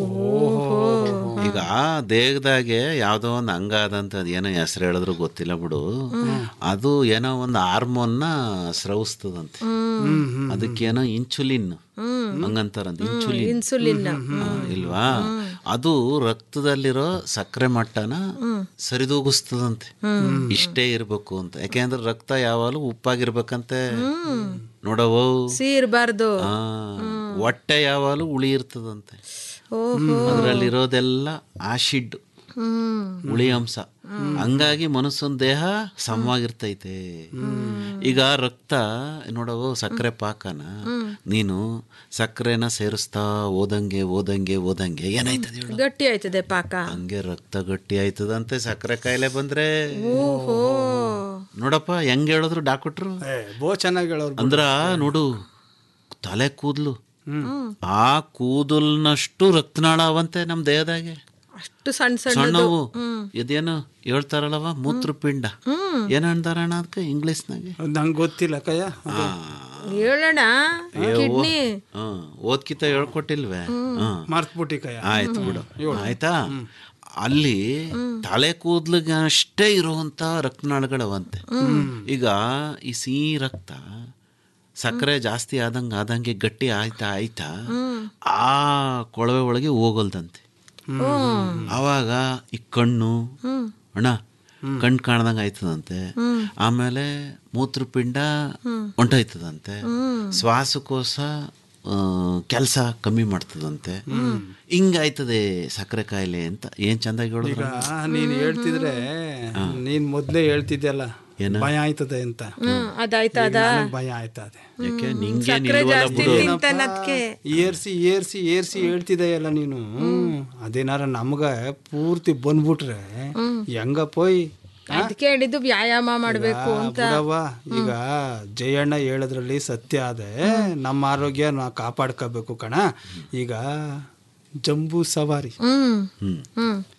ಈಗ ದೇಹದಾಗೆ ಯಾವ್ದೋ ಒಂದು ಅಂಗ ಅದಂತ ಅದ್ ಏನೋ ಹೆಸರು ಹೇಳಿದ್ರು ಗೊತ್ತಿಲ್ಲ ಬಿಡು ಅದು ಏನೋ ಒಂದು ಹಾರ್ಮೋನ್ನ ಸ್ರವಿಸ್ತದಂತೆ ಅದಕ್ಕೇನೋ ಇನ್ಸುಲಿನ್ ಹಂಗಂತಾರಂತ ಇನ್ಸುಲಿನ್ ಇನ್ಸುಲಿನ್ ಆ, ಇಲ್ವಾ ಅದು ರಕ್ತದಲ್ಲಿರೋ ಸಕ್ಕರೆ ಮಟ್ಟನ ಸರಿದೂಗಿಸ್ತದಂತೆ ಇಷ್ಟೇ ಇರ್ಬೇಕು ಅಂತ ಯಾಕೆಂದ್ರೆ ರಕ್ತ ಯಾವಾಗಲೂ ಉಪ್ಪಾಗಿರ್ಬೇಕಂತೆ ನೋಡವೋ ಸಿಹಿ ಇರಬಾರ್ದು ಆ, ಹೊಟ್ಟೆ ಯಾವಾಗಲೂ ಉಳಿ ಇರ್ತದಂತೆ ಓಹೋ ಅದರಲ್ಲಿರೋದೆಲ್ಲ ಆಸಿಡ್ ಹ್ಮ್ ಹುಳಿ ಅಂಶ ಹಂಗಾಗಿ ಮನಸ್ಸನ್ ದೇಹ ಸಮವಾಗಿರ್ತೈತೆ ಈಗ ರಕ್ತ ನೋಡವು ಸಕ್ಕರೆ ಪಾಕನ ನೀನು ಸಕ್ಕರೆನ ಸೇರಿಸ್ತಾ ಓದಂಗೆ ಓದಂಗೆ ಓದಂಗೆ ಏನಾಯ್ತದೆ ಹೇಳು ಗಟ್ಟಿ ಆಯ್ತದೆ ಪಾಕ ಹಂಗೆ ರಕ್ತ ಗಟ್ಟಿ ಆಯ್ತದಂತೆ ಸಕ್ಕರೆ ಕಾಯಿಲೆ ಬಂದ್ರೆ ಓಹೋ ನೋಡಪ್ಪ ಹೆಂಗ್ ಹೇಳಿದ್ರು ಡಾಕ್ಟ್ರು ಏ, ಬೋ ಚೆನ್ನಾಗಿ ಹೇಳೋರು ಬಿಡು. ಅಂದ್ರ ನೋಡು ತಲೆ ಕೂದ್ಲು ಆ ಕೂದಲ್ನಷ್ಟು ರಕ್ತನಾಳ ಅವಂತೆ ನಮ್ ದೇಹದಾಗೆ ಅಷ್ಟು ಸಣ್ಣ ಸಣ್ಣದು ಸಣ್ಣವು ಇದೇನು ಹೇಳ್ತಾರಲ್ಲವ ಮೂತ್ರಪಿಂಡ ಏನ್ ಅಂತಾರಣ್ಣ ಅದಕ್ಕೆ ಇಂಗ್ಲಿಷ್ನಾಗೆ ನಂಗೆ ಗೊತ್ತಿಲ್ಲ ಕಯ್ಯ ಅದು. ಹೇಳೋಣ ಕಿಡ್ನಿ ಓದ್ಕಿತ ಹೇಳ್ಕೊಟ್ಟಿಲ್ವೇ ಹ್ಮ್. ಮರ್ತ್ಬಿಟ್ಟಿ ಕಯ್ಯ ಆಯ್ತು ಬಿಡು ಆಯ್ತಾ ಅಲ್ಲಿ ತಲೆ ಕೂದ್ಲಿಗೆ ಅಷ್ಟೇ ಇರುವಂತ ರಕ್ತನಾಳಗಳವಂತೆ ಈಗ ಈ ಸಿಹಿ ರಕ್ತ ಸಕ್ಕರೆ ಜಾಸ್ತಿ ಆದಂಗೆ ಆದಂಗೆ ಗಟ್ಟಿ ಆಯ್ತಾ ಆಯ್ತಾ ಆ ಕೊಳವೆ ಒಳಗೆ ಹೋಗಲ್ದಂತೆ ಆವಾಗ ಈ ಕಣ್ಣು ಅಣ್ಣ ಕಣ್ಣು ಕಾಣ್ದಂಗೆ ಆಯ್ತದಂತೆ ಆಮೇಲೆ ಮೂತ್ರಪಿಂಡ ಹೊಂಟೋಯ್ತದಂತೆ ಶ್ವಾಸಕೋಶ ಕೆಲಸ ಕಮ್ಮಿ ಮಾಡ್ತದಂತೆ ಹಿಂಗಾಯ್ತದೆ ಸಕ್ಕರೆ ಕಾಯಿಲೆ ಅಂತ ಏನ್ ಚಂದಾಗಿ ಈಗ ಹೇಳಿದ್ರು ನೀನ್ ಹೇಳ್ತಿದ್ರೆ ನೀನ್ ಮೊದ್ಲೇ ಹೇಳ್ತಿದ್ಯಲ್ಲ ಭಯ ಆಯ್ತದೆ ಅಂತ ಹ್ಮ್ ಅದಾಯ್ತಾ ಅದ ನನಗ್ ಭಯ ಆಯ್ತದೆ ಯಾಕೆ ನಿಂಗೆ ಸಕ್ಕರೆ ನಿಲ್ವಲ್ಲ ಜಾಸ್ತಿ ಬಿಡು ತಿಂತಾನದ್ಕೆ ಏರ್ಸಿ ಏರ್ಸಿ ಏರ್ಸಿ ಹೇಳ್ತಿದೆಯಲ್ಲ ನೀನು ಅದೇನಾರ ನಮ್ಗ ಪೂರ್ತಿ ಬಂದ್ಬಿಟ್ರೆ ಹೆಂಗಪ್ಪೋಯ್ ಅದಕ್ಕೆ ಹೇಳಿದ್ದು ವ್ಯಾಯಾಮ ಮಾಡ್ಬೇಕು ಅಂತ ಬಿಡವ್ವ ಈಗ ಜಯಣ್ಣ ಹೇಳೋದ್ರಲ್ಲಿ ಸತ್ಯ ಅದೇ ನಮ್ಮ ಆರೋಗ್ಯ ನಾವು ಕಾಪಾಡ್ಕೋಬೇಕು ಕಣ ಈಗ ಜಂಬೂ ಸವಾರಿ ಹ್ಮ್ ಹ್ಮ್ ಹ್ಮ್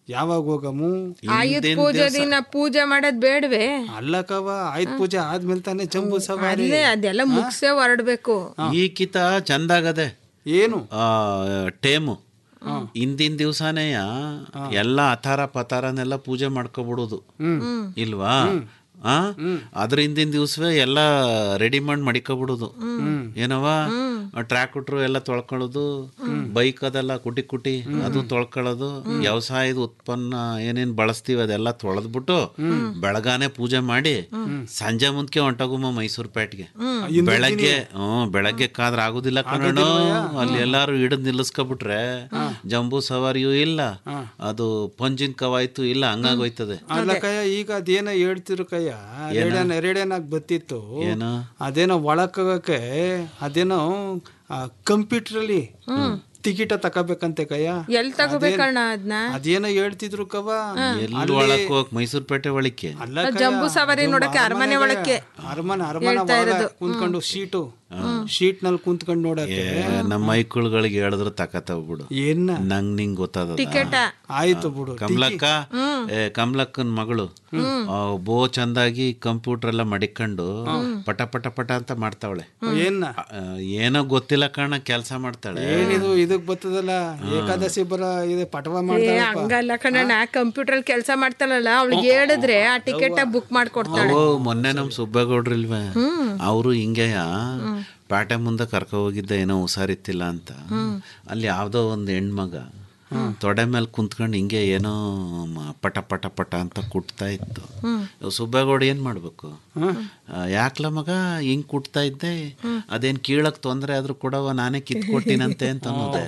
ಯಾವಾಗ ಹೋಗಮು ಆಯುಧ ಪೂಜೆ ದಿನ ಪೂಜೆ ಮಾಡೋದ್ ಬೇಡವೆ ಅಲ್ಲ ಕವ ಆಯ್ತು ಪೂಜೆ ಆದ್ಮೇಲೆ ತಾನೇ ಜಂಬೂ ಸವಾರಿ ಅಲ್ಲೇ ಅದೆಲ್ಲ ಮುಗ್ಸೇ ಹೊರಡ್ಬೇಕು ಈ ಕಿತ ಚಂದಾಗದೆ ಏನು ಆ, ಟೇಮು ಹಿಂದಿನ ದಿವಸನೇಯ ಎಲ್ಲ ಅತಾರ ಪತಾರನೆಲ್ಲ ಪೂಜೆ ಮಾಡ್ಕೊಬಿಡೋದು ಇಲ್ವಾ ಆ ಅದ್ರ ಹಿಂದಿನ ದಿವಸವೇ ಎಲ್ಲ ರೆಡಿ ಮಾಡಿ ಮಡಿಕೊಬಿಡೋದು ಏನವ ಟ್ರ್ಯಾಕ್ ಕೊಟ್ರು ಎಲ್ಲ ತೊಳ್ಕೊಳ್ಳೋದು ಬೈಕ್ ಅದೆಲ್ಲ ಕುಟಿ ಕುಟಿ ಅದು ತೊಳ್ಕೊಳ್ಳೋದು ವ್ಯವಸಾಯದ ಉತ್ಪನ್ನ ಏನೇನ್ ಬಳಸ್ತೀವಿ ಅದೆಲ್ಲ ತೊಳೆದ್ಬಿಟ್ಟು ಬೆಳಗಾನೆ ಪೂಜೆ ಮಾಡಿ ಸಂಜೆ ಮುಂದ್ಕೆ ಹೊಂಟೋಗುಮ್ಮ ಮೈಸೂರು ಪೇಟ್ಗೆ ಬೆಳಗ್ಗೆ ಹ್ಮ್ ಬೆಳಗ್ಗೆ ಕಾದ್ರ ಆಗುದಿಲ್ಲ ಕಣೋ ಅಲ್ಲಿ ಎಲ್ಲಾರು ಹಿಡಿದ್ ನಿಲ್ಲಿಸ್ಕೊಬಿಟ್ರೆ ಜಂಬೂ ಸವಾರಿಯೂ ಇಲ್ಲ ಅದು ಪಂಜಿನ ಕವಾಯ್ತು ಇಲ್ಲ ಹಂಗಾಗೋಯ್ತದೆ ಅಲ್ಲ ಕಯ್ಯ ಈಗ ಅದೇನೋ ಹೇಳ್ತಿರು ಕಯ್ಯ ರೇಡಿಯನ್ ರೇಡಿಯನಾಗ್ ಬತ್ತಿತ್ತು ಏನು? ಅದೇನೋ ಒಳಕೋಗಕ್ಕೆ ಅದೇನೋ ಕಂಪ್ಯೂಟರ್ ಟಿಕೆಟ್ ತಗೋಬೇಕಂತೆ ಕಯ್ಯ ಎಲ್ ತಗೋಬೇಕಣ್ಣ ಅದ್ನ ಅದೇನೋ ಹೇಳ್ತಿದ್ರು ಕವ ಎಲ್ಲಿ ಒಳಕ್ ಹೋಗ್ ಮೈಸೂರು ಪೇಟೆ ಒಳಕ್ಕೆ ಅಲ್ಲ ಆ ಕಯ್ಯ, ಜಂಬೂ ಸವಾರಿ ಜಂಬೂ ನೋಡಕ್ಕೆ ಅರಮನೆ ಒಳಕ್ಕೆ ಅರಮನೆ ಅರಮನೆ ಹೇಳ್ತಾ ಒಳಗೆ ಇರೋದು. ಕುಂತ್ಕೊಂಡು ಶೀಟು ಶೀಟ್ ನಲ್ಲಿ ಕುಂತ್ಕೊಂಡು ನೋಡಕ್ಕೆ ಏ, ನಮ್ಮ ಮೈಕುಳ್ಗಳಿಗೆ ಹೇಳಿದ್ರು ತಕತಾವ್ ಬಿಡು ಏನ್ನ ನಂಗ್ ನಿಂಗ್ ಗೊತ್ತಾದ ಟಿಕೆಟ ಆಯ್ತು ಬಿಡು ಕಮಲಕ್ಕ ಏ ಕಮಲಕ್ಕನ್ ಮಗಳು ಆ, ಬೋ ಚಂದಾಗಿ ಕಂಪ್ಯೂಟರ್ ಎಲ್ಲ ಮಡಿಕೊಂಡು ಪಟ ಪಟ ಪಟ ಅಂತ ಮಾಡ್ತಾವಳೆ ಏನ್ನ ಆ, ಏನೋ ಗೊತ್ತಿಲ್ಲ ಕಾರಣ ಕೆಲಸ ಮಾಡ್ತಾಳೆ ಏನಿದು ಇದಕ್ ಬರ್ತದಲ್ಲ ಏಕಾದಶಿ ಬರ ಇದೆ ಪಟವ ಏ ಮಾಡ್ತಾಳೆ ಹಂಗಲ್ಲ ಕಣಣ್ಣ ಕಂಪ್ಯೂಟರ್ ಕೆಲಸ ಮಾಡ್ತಾಳಲ್ಲ ಅವಳಿಗೆ ಹೇಳಿದ್ರೆ ಆ ಟಿಕೆಟ್ ಬುಕ್ ಮಾಡ್ಕೊಡ್ತಾಳೆ ಓ ಮೊನ್ನೆ ನಮ್ ಸುಬ್ಬೇಗೌಡ್ರಿಲ್ವೇ ಅವರು ಹಿಂಗೆಯ ಪ್ಯಾಟೆ ಮುಂದೆ ಕರ್ಕೊ ಹೋಗಿದ್ದೆ ಏನೋ ಹುಷಾರಿತ್ತಿಲ್ಲ ಅಂತ ಅಲ್ಲಿ ಯಾವ್ದೋ ಒಂದು ಹೆಣ್ಮಗ ತೊಡೆ ಮೇಲೆ ಕುಂತ್ಕೊಂಡು ಹಿಂಗೆ ಏನೋ ಮ- ಪಟ ಪಟ ಪಟ ಅಂತ ಕುಟ್ತಾ ಇತ್ತು ಇವ್ ಸುಬ್ಬೇಗೌಡ ಏನ್ ಮಾಡ್ಬೇಕು ಆ, ಯಾಕ್ಲ ಮಗ ಹಿಂಗ್ ಕುಟ್ತಾ ಇದ್ದೆ ಅದೇನ್ ಕೀಳಕ್ ತೊಂದ್ರೆ ಆದ್ರೂ ಕೊಡವ ನಾನೇ ಕಿತ್ಕೊಟ್ಟಿನಂತೆ ಅಂತ ಅನ್ನೋದೆ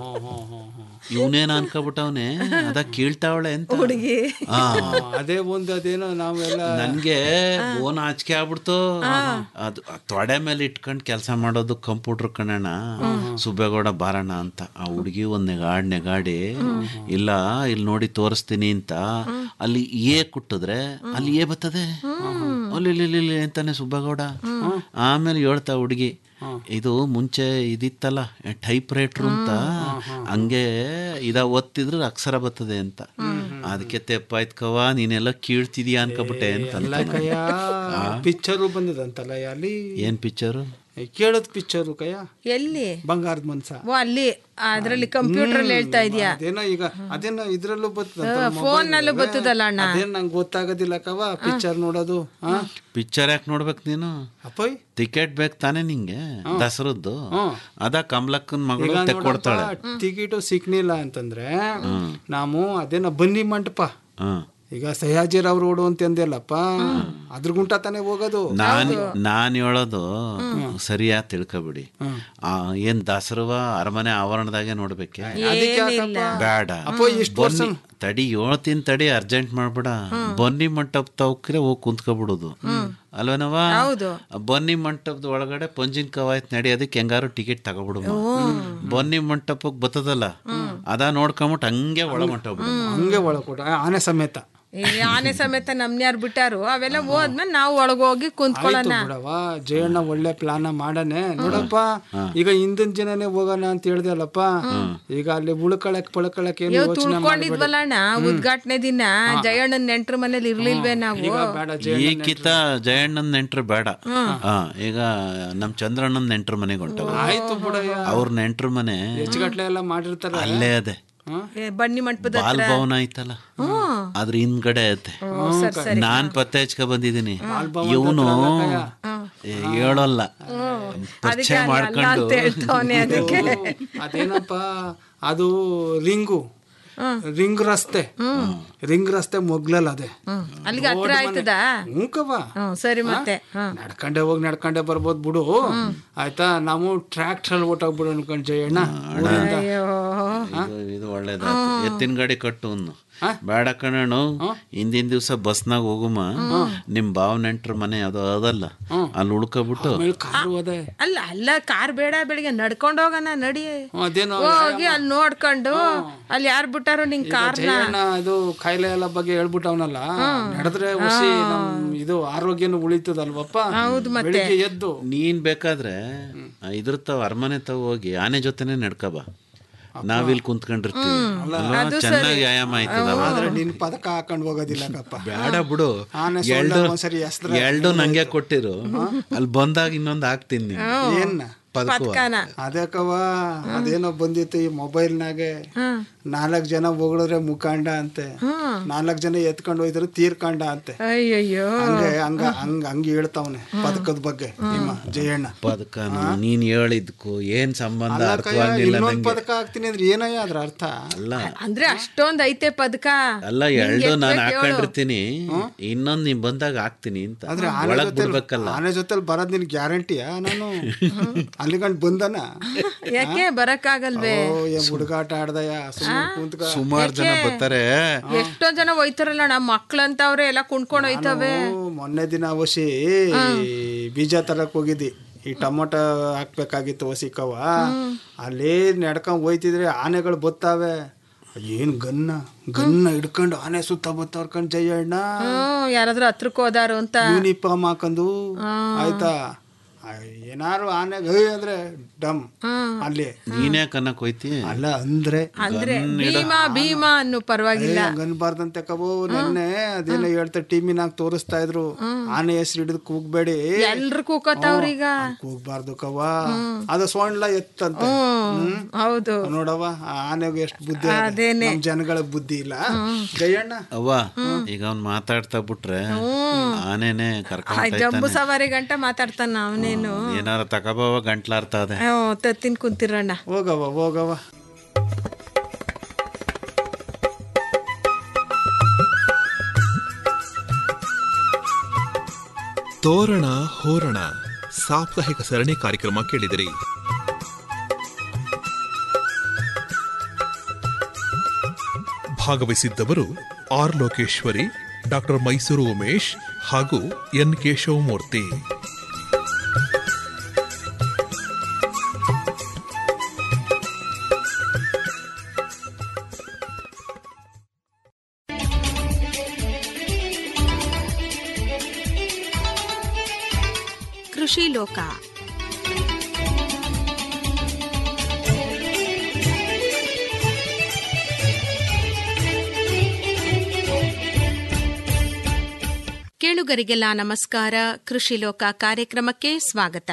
ಇವನೇನ ಅನ್ಕೊಬಿಟ್ಟವನೆ ಅದ ಕೀಳ್ತಾವಳೆ ಅಂತ ಹುಡುಗಿ ಆ ಅದೇ ಒಂದು ಅದೇನೋ ನಾವೆಲ್ಲ ನನ್ಗೆ ಬೋನ್ ಆಚಿಕೆ ಆಗ್ಬಿಡ್ತು ಅದು ಆ ತೊಡೆ ಮೇಲೆ ಇಟ್ಕೊಂಡು ಕೆಲಸ ಮಾಡೋದು ಕಂಪ್ಯೂಟರ್ ಕಣಣ್ಣ ಸುಬ್ಬೇಗೌಡ ಬಾರಣ ಅಂತ ಆ ಹುಡುಗಿ ಒಂದ್ ನೆಗಾಡ್ ನೆಗಾಡಿ ಇಲ್ಲ ಇಲ್ಲಿ ನೋಡಿ ತೋರಿಸ್ತೀನಿ ಅಂತ ಅಲ್ಲಿ ಏ ಕುಟ್ಟಿದ್ರೆ ಅಲ್ಲಿ ಏ ಬರ್ತದೆ ಅಲ್ಲಿ ಇಲ್ಲಿ ಇಲ್ಲಿ ಇಲ್ಲಿ ಅಂತಾನೆ ಸುಬ್ಬೇಗೌಡ ಆಮೇಲೆ ಹೇಳ್ತಾ ಹುಡುಗಿ ಇದು ಮುಂಚೆ ಇದಿತ್ತಲ್ಲ ಟೈಪ್ ರೈಟ್ರು ಅಂತ ಹಂಗೆ ಇದ ಒತ್ತಿದ್ರೆ ಅಕ್ಷರ ಬರ್ತದೆ ಅಂತ ಅದಕ್ಕೆ ತೆಪ್ಪಾಯ್ತು ಕವ ನೀನೆಲ್ಲ ಕೀಳ್ತಿದೀಯ ಅನ್ಕೊಬಿಟ್ಟೆ ಅಂತ ಎಲ್ಲ ಕಯ್ಯ ಪಿಕ್ಚರು ಬಂದದಂತಲ್ಲ ಅಲ್ಲಿ ಏನ್ ಪಿಕ್ಚರು ಕೇಳದ್ ಪಿಕ್ಚರು ಕಯ್ಯ ಎಲ್ಲಿ ಬಂಗಾರದ ಮನ್ಸ ಓ ಅಲ್ಲಿ ಅದ್ರಲ್ಲಿ ಕಂಪ್ಯೂಟರ್ ಅಲ್ಲಿ ಹೇಳ್ತಾ ಇದೀಯಾ ಅದೇನೋ ಈಗ ಅದೇನೋ ಇದ್ರಲ್ಲೂ ಬರ್ತದ ಫೋನ್ ನಲ್ಲೂ ಬರ್ತದಲ್ಲ ಅಣ್ಣ ಅದೇನ್ ನಂಗೆ ಗೊತ್ತಾಗೋದಿಲ್ಲ ಕವ ಪಿಕ್ಚರ್ ನೋಡೋದು ಹಾ ಪಿಕ್ಚರ್ ಯಾಕೆ ನೋಡ್ಬೇಕು ನೀನು ಅಪ್ಪಯ್ ಟಿಕೆಟ್ ಬೇಕು ತಾನೇ ನಿಂಗೆ ದಸರದ್ದು ಅದ ಕಮಲಕ್ಕನ್ ಮಗಳು ಈಗ ತೆಕ್ಕೊಡ್ತಾಳೆ ಟಿಕೆಟು ಸಿಕ್ನಿಲ್ಲ ಅಂತಂದ್ರೆ ನಾವು ಅದೇನೋ ಬನ್ನಿ ಮಂಟಪ ಹ್ಮ್ ಈಗ ಸಹ್ಯಾಜಿರಾವ್ ರೋಡು ಅಂತ ಅಂದೆಲ್ಲಪ್ಪ ಅದ್ರ ಗುಂಟ ತಾನೇ ಹೋಗೋದು ನಾನ್ ನಾನ್ ಹೇಳೋದು ಸರಿಯಾ ತಿಳ್ಕೊಬಿಡಿ ಆ ಏನ್ ದಸರವ ಅರಮನೆ ಆವರಣದಾಗೆ ನೋಡ್ಬೇಕೆ ಅದಕ್ಕೆ ಯಾಕಪ್ಪ? ಬೇಡ ಅಪ್ಪೋ, ಇಷ್ಟ್ ವರ್ಷ- ಬನ್ನಿ ತಡಿ ಹೇಳ್ತೀನಿ ತಡಿ ಅರ್ಜೆಂಟ್ ಮಾಡ್ಬೇಡ ಬನ್ನಿ ಮಂಟಪ ತವಕ್ರೆ ಹೋಗಿ ಕುಂತ್ಕೊಬಿಡುದು ಅಲ್ವೇನವ ಹೌದು. ಬನ್ನಿ ಮಂಟಪದ ಒಳಗಡೆ ಪಂಜಿನ ಕವಾಯತ್ ನಡೆಯೋದಕ್ಕೆ ಹೆಂಗಾರು ಟಿಕೆಟ್ ತಗೊಬಿಡು ಬನ್ನಿ ಮಂಟಪಕ್ಕೆ ಬರ್ತದಲ್ಲ ಅದ ನೋಡ್ಕೊಂಬಿಟ್ಟು ಹಂಗೆ ಒಳ ಮಂಟಪ ಹಂಗೆ ಒಳಕೊಟ ಆನೆ ಸಮೇತ ಈ ಆನೆ ಸಮೇತ ನಮ್ನ್ಯಾರು ಬಿಟ್ಟಾರು ಅವೆಲ್ಲ ಹೋದ್ಮೇಲೆ ನಾವು ಒಳಗೋಗಿ ಆಯ್ತು ಕುಂತ್ಕೊಳ್ಳೋಣ ಬಿಡವ ಜಯಣ್ಣ ಒಳ್ಳೆ ಪ್ಲಾನ ಮಾಡನೆ ನೋಡಪ್ಪ ಈಗ ಹಿಂದಿನ ಜನನೇ ಹೋಗೋಣ ಅಂತ ಹೇಳ್ದೆ ಅಲ್ಲಪ್ಪ ಈಗ ಅಲ್ಲಿ ಉಳ್ಕೊಳಕ್ ಪಳ್ಕೊಳಕ್ ಏನು ಇವ್ ಯೋಚನೆ ತುಳ್ಕೊಂಡಿದ್ವಲ್ಲ ಅಣ್ಣ ಉದ್ಘಾಟನೆ ದಿನ ಜಯಣ್ಣನ ನೆಂಟ್ರ ಮನೇಲಿ ಇರ್ಲಿಲ್ವೇ ನಾವು ಬೇಡ ಈ ಕಿತ ಜಯಣ್ಣನ ನೆಂಟ್ರು ಬೇಡ ಹಾ ಈಗ ನಮ್ ಚಂದ್ರಣ್ಣನ ನೆಂಟ್ರ ಮನೆಗೆ ಹೊಂಟವ ಆಯ್ತು ಬಿಡಯ್ಯ ಅವ್ರ ನೆಂಟ್ರ ಮನೆ ಹೆಚ್ಚುಗಟ್ಲೆ ಎಲ್ಲ ಮಾಡಿರ್ತಾರ ಅಲ್ಲೇ ಅದೆ ಏ, ಬನ್ನಿ ಮಂಟಪದ ಬಾಲ್ ಭವನ ಐತಲ್ಲ ಅದ್ರ ಹಿಂದ್ಗಡೆ ಐತೆ ನಾನ್ ಪತ್ತೆ ಹಚ್ಕೊ ಬಂದಿದ್ದೀನಿ ಇವನು ಹೇಳೋಲ್ಲ ಪರಿಚಯ ಮಾಡ್ಕೊಂಡು ಹೇಳ್ತಾವನೆ ಅದಕ್ಕೆ ಅದೇನಪ್ಪ ಅದು ರಿಂಗು ರಿಂಗ್ ರಸ್ತೆ ರಿಂಗ್ ರಸ್ತೆ ಮೊಗ್ಲಲ್ಲ ಅದೇ ಅಲ್ಲಿಗೆ ಹತ್ರ ಆಯ್ತದ ಹ್ಞೂಕವ್ವ ಹ್ಮ್ ಸರಿ ಮತ್ತೆ ಹ್ಮ್ ನಡ್ಕಂಡೆ ಹೋಗಿ ನಡ್ಕಂಡೆ ಬರ್ಬೋದು ಬಿಡು ಆಯ್ತಾ ನಾವು ಟ್ರ್ಯಾಕ್ಟರ್ ಓಟೋಗ್ಬಿಡು ಅನ್ಕೊಂಡ್ ಜಯಣ್ಣ ಊರಿಂದ. ಇದು ಇದು ಒಳ್ಳೇದಾಯ್ತು ಎತ್ತಿನ ಗಾಡಿ ಕಟ್ಟು ಅನ್ನು ಬೇಡ ಕಣಣ್ಣು ಹಿಂದಿನ ದಿವಸ ಬಸ್ನಾಗ ಹೋಗುಮ ನಿಮ್ ಬಾವ್ ನೆಂಟ್ರ ಮನೆ ಯಾವ್ದೋ ಅದಲ್ಲ ಅಲ್ಲಿ ಉಳ್ಕೊಬಿಟ್ಟು ಆಮೇಲೆ ಕಾರು ಅದೇ ಅಲ್ಲ ಅಲ್ಲ ಕಾರ್ ಬೇಡ ಬೆಳಿಗ್ಗೆ ನಡ್ಕೊಂಡು ಹೋಗೋಣ ನಡಿ ಅದೇನೋ ಹೋಗಿ ಅಲ್ಲಿ ನೋಡ್ಕೊಂಡು ಅಲ್ಲಿ ಯಾರು ಬಿಟ್ಟಾರೋ ನಿಂಗ್ ಕಾರ್ನ ಜಯಣ್ಣ ಇದು ಕಾಯಿಲೆ ಎಲ್ಲ ಬಗ್ಗೆ ಹೇಳ್ಬಿಟ್ಟವನಲ್ಲ ನಡೆದ್ರೆ ಹುಸಿ ನಮ್ ಇದು ಆರೋಗ್ಯನು ಉಳಿತದಲ್ವಪ್ಪ ಹೌದು ಮತ್ತೆ. ಬೆಳಿಗ್ಗೆ ಎದ್ದು ನೀನ್ ಬೇಕಾದ್ರೆ ಇದ್ರ ತಾವ ಅರಮನೆ ತಾವ ಹೋಗಿ ಆನೆ ಜೊತೆನೆ ನಡ್ಕಬ ನಾವಿಲ್ಲಿ ಕುಂತ್ಕೊಂಡಿರ್ತೀವಿ ಅಲ್ವಾ? ಚೆನ್ನಾಗಿ ವ್ಯಾಯಾಮ ಆಯ್ತದ ಆದ್ರೆ ನಿನ್ ಪದಕ ಹಾಕೊಂಡ್ ಹೋಗೋದಿಲ್ಲ ಕಪ್ಪ ಬೇಡ ಬಿಡು ಆನೆ ಎರಡು ಸೊಳ್ಳೆ ಒಂದ್ಸರಿ ಎಸ್ದ್ರೆ ಎರಡು ನಂಗೆ ಕೊಟ್ಟಿರು ಅಲ್ಲಿ ಬಂದಾಗ ಇನ್ನೊಂದು ಹಾಕ್ತೀನಿ ನಿಂಗೆ. ಏನ್ನ ಪದಕವ ಅದಕ್ಕವ ಅದೇನೋ ಬಂದಿತ್ತು ಈ ಮೊಬೈಲ್ನಾಗೆ ನಾಲ್ಕ್ ಜನ ಹೊಗಳಿದ್ರೆ ಮುಖಾಂಡ ಅಂತೆ ನಾಲ್ಕ್ ಜನ ಎತ್ಕೊಂಡು ಹೋಯ್ತಾರೆ ತೀರ್ಕಂಡ ಅಂತೆ ಅಯ್ಯಯ್ಯೋ ಹಂಗೆ ಹಂಗ ಹಂಗ ಹಂಗೆ ಹೇಳ್ತಾವನೆ ಪದಕದ ಬಗ್ಗೆ ನಿಮ್ಮ ಜಯಣ್ಣ ಪದಕ ನೀನ್ ಹೇಳಿದ್ಕು ಏನ್ ಸಂಬಂಧ ಅಲ್ಲ ಕಯ್ಯ, ಅರ್ಥವಾಗಿಲ್ಲ ಇನ್ನೊಂದ್ ನಂಗೆ ಪದಕ ಹಾಕ್ತೀನಿ ಅಂದ್ರೆ ಏನಯ್ಯ ಅದ್ರ ಅರ್ಥ ಅಲ್ಲ ಅಂದ್ರೆ ಅಷ್ಟೊಂದ್ ಐತೆ ಪದಕ ಅಲ್ಲ ನಿಂಗ್ ಎರಡು ನಾನು ಎತ್ಬೇಕ್ ಹೇಳು. ಹಾಕೊಂಡಿರ್ತೀನಿ ಇನ್ನೊಂದ್ ನೀನ್ ಬಂದಾಗ ಹಾಕ್ತೀನಿ ಅಂತ ಆದ್ರೆ ಆನೆ ಒಳಗ್ ಜೊತೆ ಬಿಡ್ಬೇಕಲ್ಲ ಆನೆ ಜೊತೆಲಿ ಬರೋದ್ ನಿನ್ ಗ್ಯಾರಂಟಿಯಾ ನಾನು ಅಲ್ಲಿಗಂಡ್ ಬಂದನ ಯಾಕೆ ಬರಕ್ಕಾಗಲ್ವೇ ಓ ಏನ್ ಹುಡುಗಾಟ ಆಡ್ದಯ ಸುಮ್ಮನೆ ಕುಂತ್ಕ ಸುಮಾರು ಜನ ಬರ್ತಾರೆ ಎಷ್ಟೋ ಜನ ಹೋಯ್ತಾರಲ್ಲ ನಮ್ಮ ಮಕ್ಳಂತವ್ರೆ ಎಲ್ಲ ಕುಣ್ಕೊಂಡ್ ಹೋಯ್ತವೆ ನಾನು ಮೊನ್ನೆ ದಿನ ವಸಿ ಬೀಜ ತರಕ್ ಹೋಗಿದ್ದಿ ಈ ಟೊಮೊಟೊ ಹಾಕ್ಬೇಕಾಗಿತ್ತು ವಸಿಕವ ಅಲ್ಲಿ ನಡ್ಕೊಂಡ್ ಹೋಯ್ತಿದ್ರೆ ಆನೆಗಳು ಬತ್ತಾವೆ ಏನ್ ಗನ್ನ ಗನ್ನ ಹಿಡ್ಕೊಂಡು ಆನೆ ಸುತ್ತ ಬತ್ತವ್ರ ಕಣ್ ಜಯಣ್ಣ ಹ್ಮ್ ಯಾರಾದ್ರೂ ಹತ್ರಕ್ ಹೋದಾರು ಅಂತ ಯೂನಿಫಾರ್ಮ್ ಹಾಕೊಂಡು ಆಯ್ತಾ ಆ, ಏನಾರು ಆನೆ ಗೈ ಅಂದ್ರೆ ಡಮ್ ಅಲ್ಲಿ ನೀನೇ ಕನ್ನಕ್ ಹೋಯ್ತಿ ಅಲ್ಲ ಅಂದ್ರೆ ಅಂದ್ರೆ ಭೀಮಾ ಭೀಮಾ ಅನ್ನು ಪರವಾಗಿಲ್ಲ ಅನ್ಬಾರ್ದಂತೆ ಕಬೋ ನೆನ್ನೆ ಅದೇನೋ ಹೇಳ್ತಾರೆ ಟೀಮಿನಾಗ ತೋರಿಸ್ತಾ ಇದ್ರು ಆನೆ ಹೆಸರು ಹಿಡಿದು ಕೂಗ್ಬೇಡಿ ಎಲ್ರು ಕೂಕೋತಾವ್ರೀಗ ಕೂಗ್ಬಾರ್ದು ಕವ ಅದು ಸೊಂಡ್ಲ ಎತ್ತಂತೆ ಹ್ಮ್ ಹೌದು ನೋಡವ ಆ ಆನೆಗೆ ಎಷ್ಟು ಬುದ್ಧಿ ಅದೆ. ನಮ್ ಜನಗಳ ಬುದ್ಧಿ ಇಲ್ಲ ಜಯಣ್ಣ ಅವ್ವ ಈಗ ಅವ್ನ್ ಮಾತಾಡ್ತಾ ಬಿಟ್ರೆ ಆನೆನೆ ಆ ಕರ್ಕೊಂಡ್ ಜಂಬೂ ಸವಾರಿ ಗಂಟ ಮಾತಾಡ್ತಾನ ಅವನೇನು ಏನಾರ ತಗೋಬವ ಗಂಟ್ಲಾರ್ತದೆ ತತ್ತಿನ ಕುಂತಿರೋಣ ಹೋಗವ ಹೋಗವ ತೋರಣ ಹೋರಣ ಸಾಪ್ತಾಹಿಕ ಸರಣಿ ಕಾರ್ಯಕ್ರಮ ಕೇಳಿದಿರಿ ಭಾಗವಹಿಸಿದ್ದವರು ಆರ್ ಲೋಕೇಶ್ವರಿ ಡಾಕ್ಟರ್ ಮೈಸೂರು ಉಮೇಶ್ ಹಾಗೂ ಎನ್ ಕೇಶವಮೂರ್ತಿ ಕೃಷಿ ಲೋಕ ಕೇಳುಗರಿಗೆಲ್ಲ ನಮಸ್ಕಾರ ಕೃಷಿ ಲೋಕ ಕಾರ್ಯಕ್ರಮಕ್ಕೆ ಸ್ವಾಗತ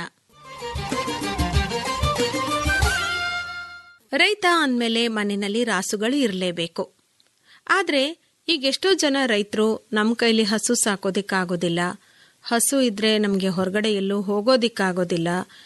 ರೈತ ಅಂದಮೇಲೆ ಮನೆಯಲ್ಲಿ ರಾಸುಗಳು ಇರಲೇಬೇಕು ಆದರೆ ಈಗ ಎಷ್ಟೋ ಜನ ರೈತರು ನಮ್ಮ ಕೈಲಿ ಹಸು ಸಾಕೋದಿಕ್ಕಾಗೋದಿಲ್ಲ ಹಸು ಇದ್ರೆ ನಮಗೆ ಹೊರಗಡೆ ಎಲ್ಲೂ ಹೋಗೋದಿಕ್ಕಾಗೋದಿಲ್ಲ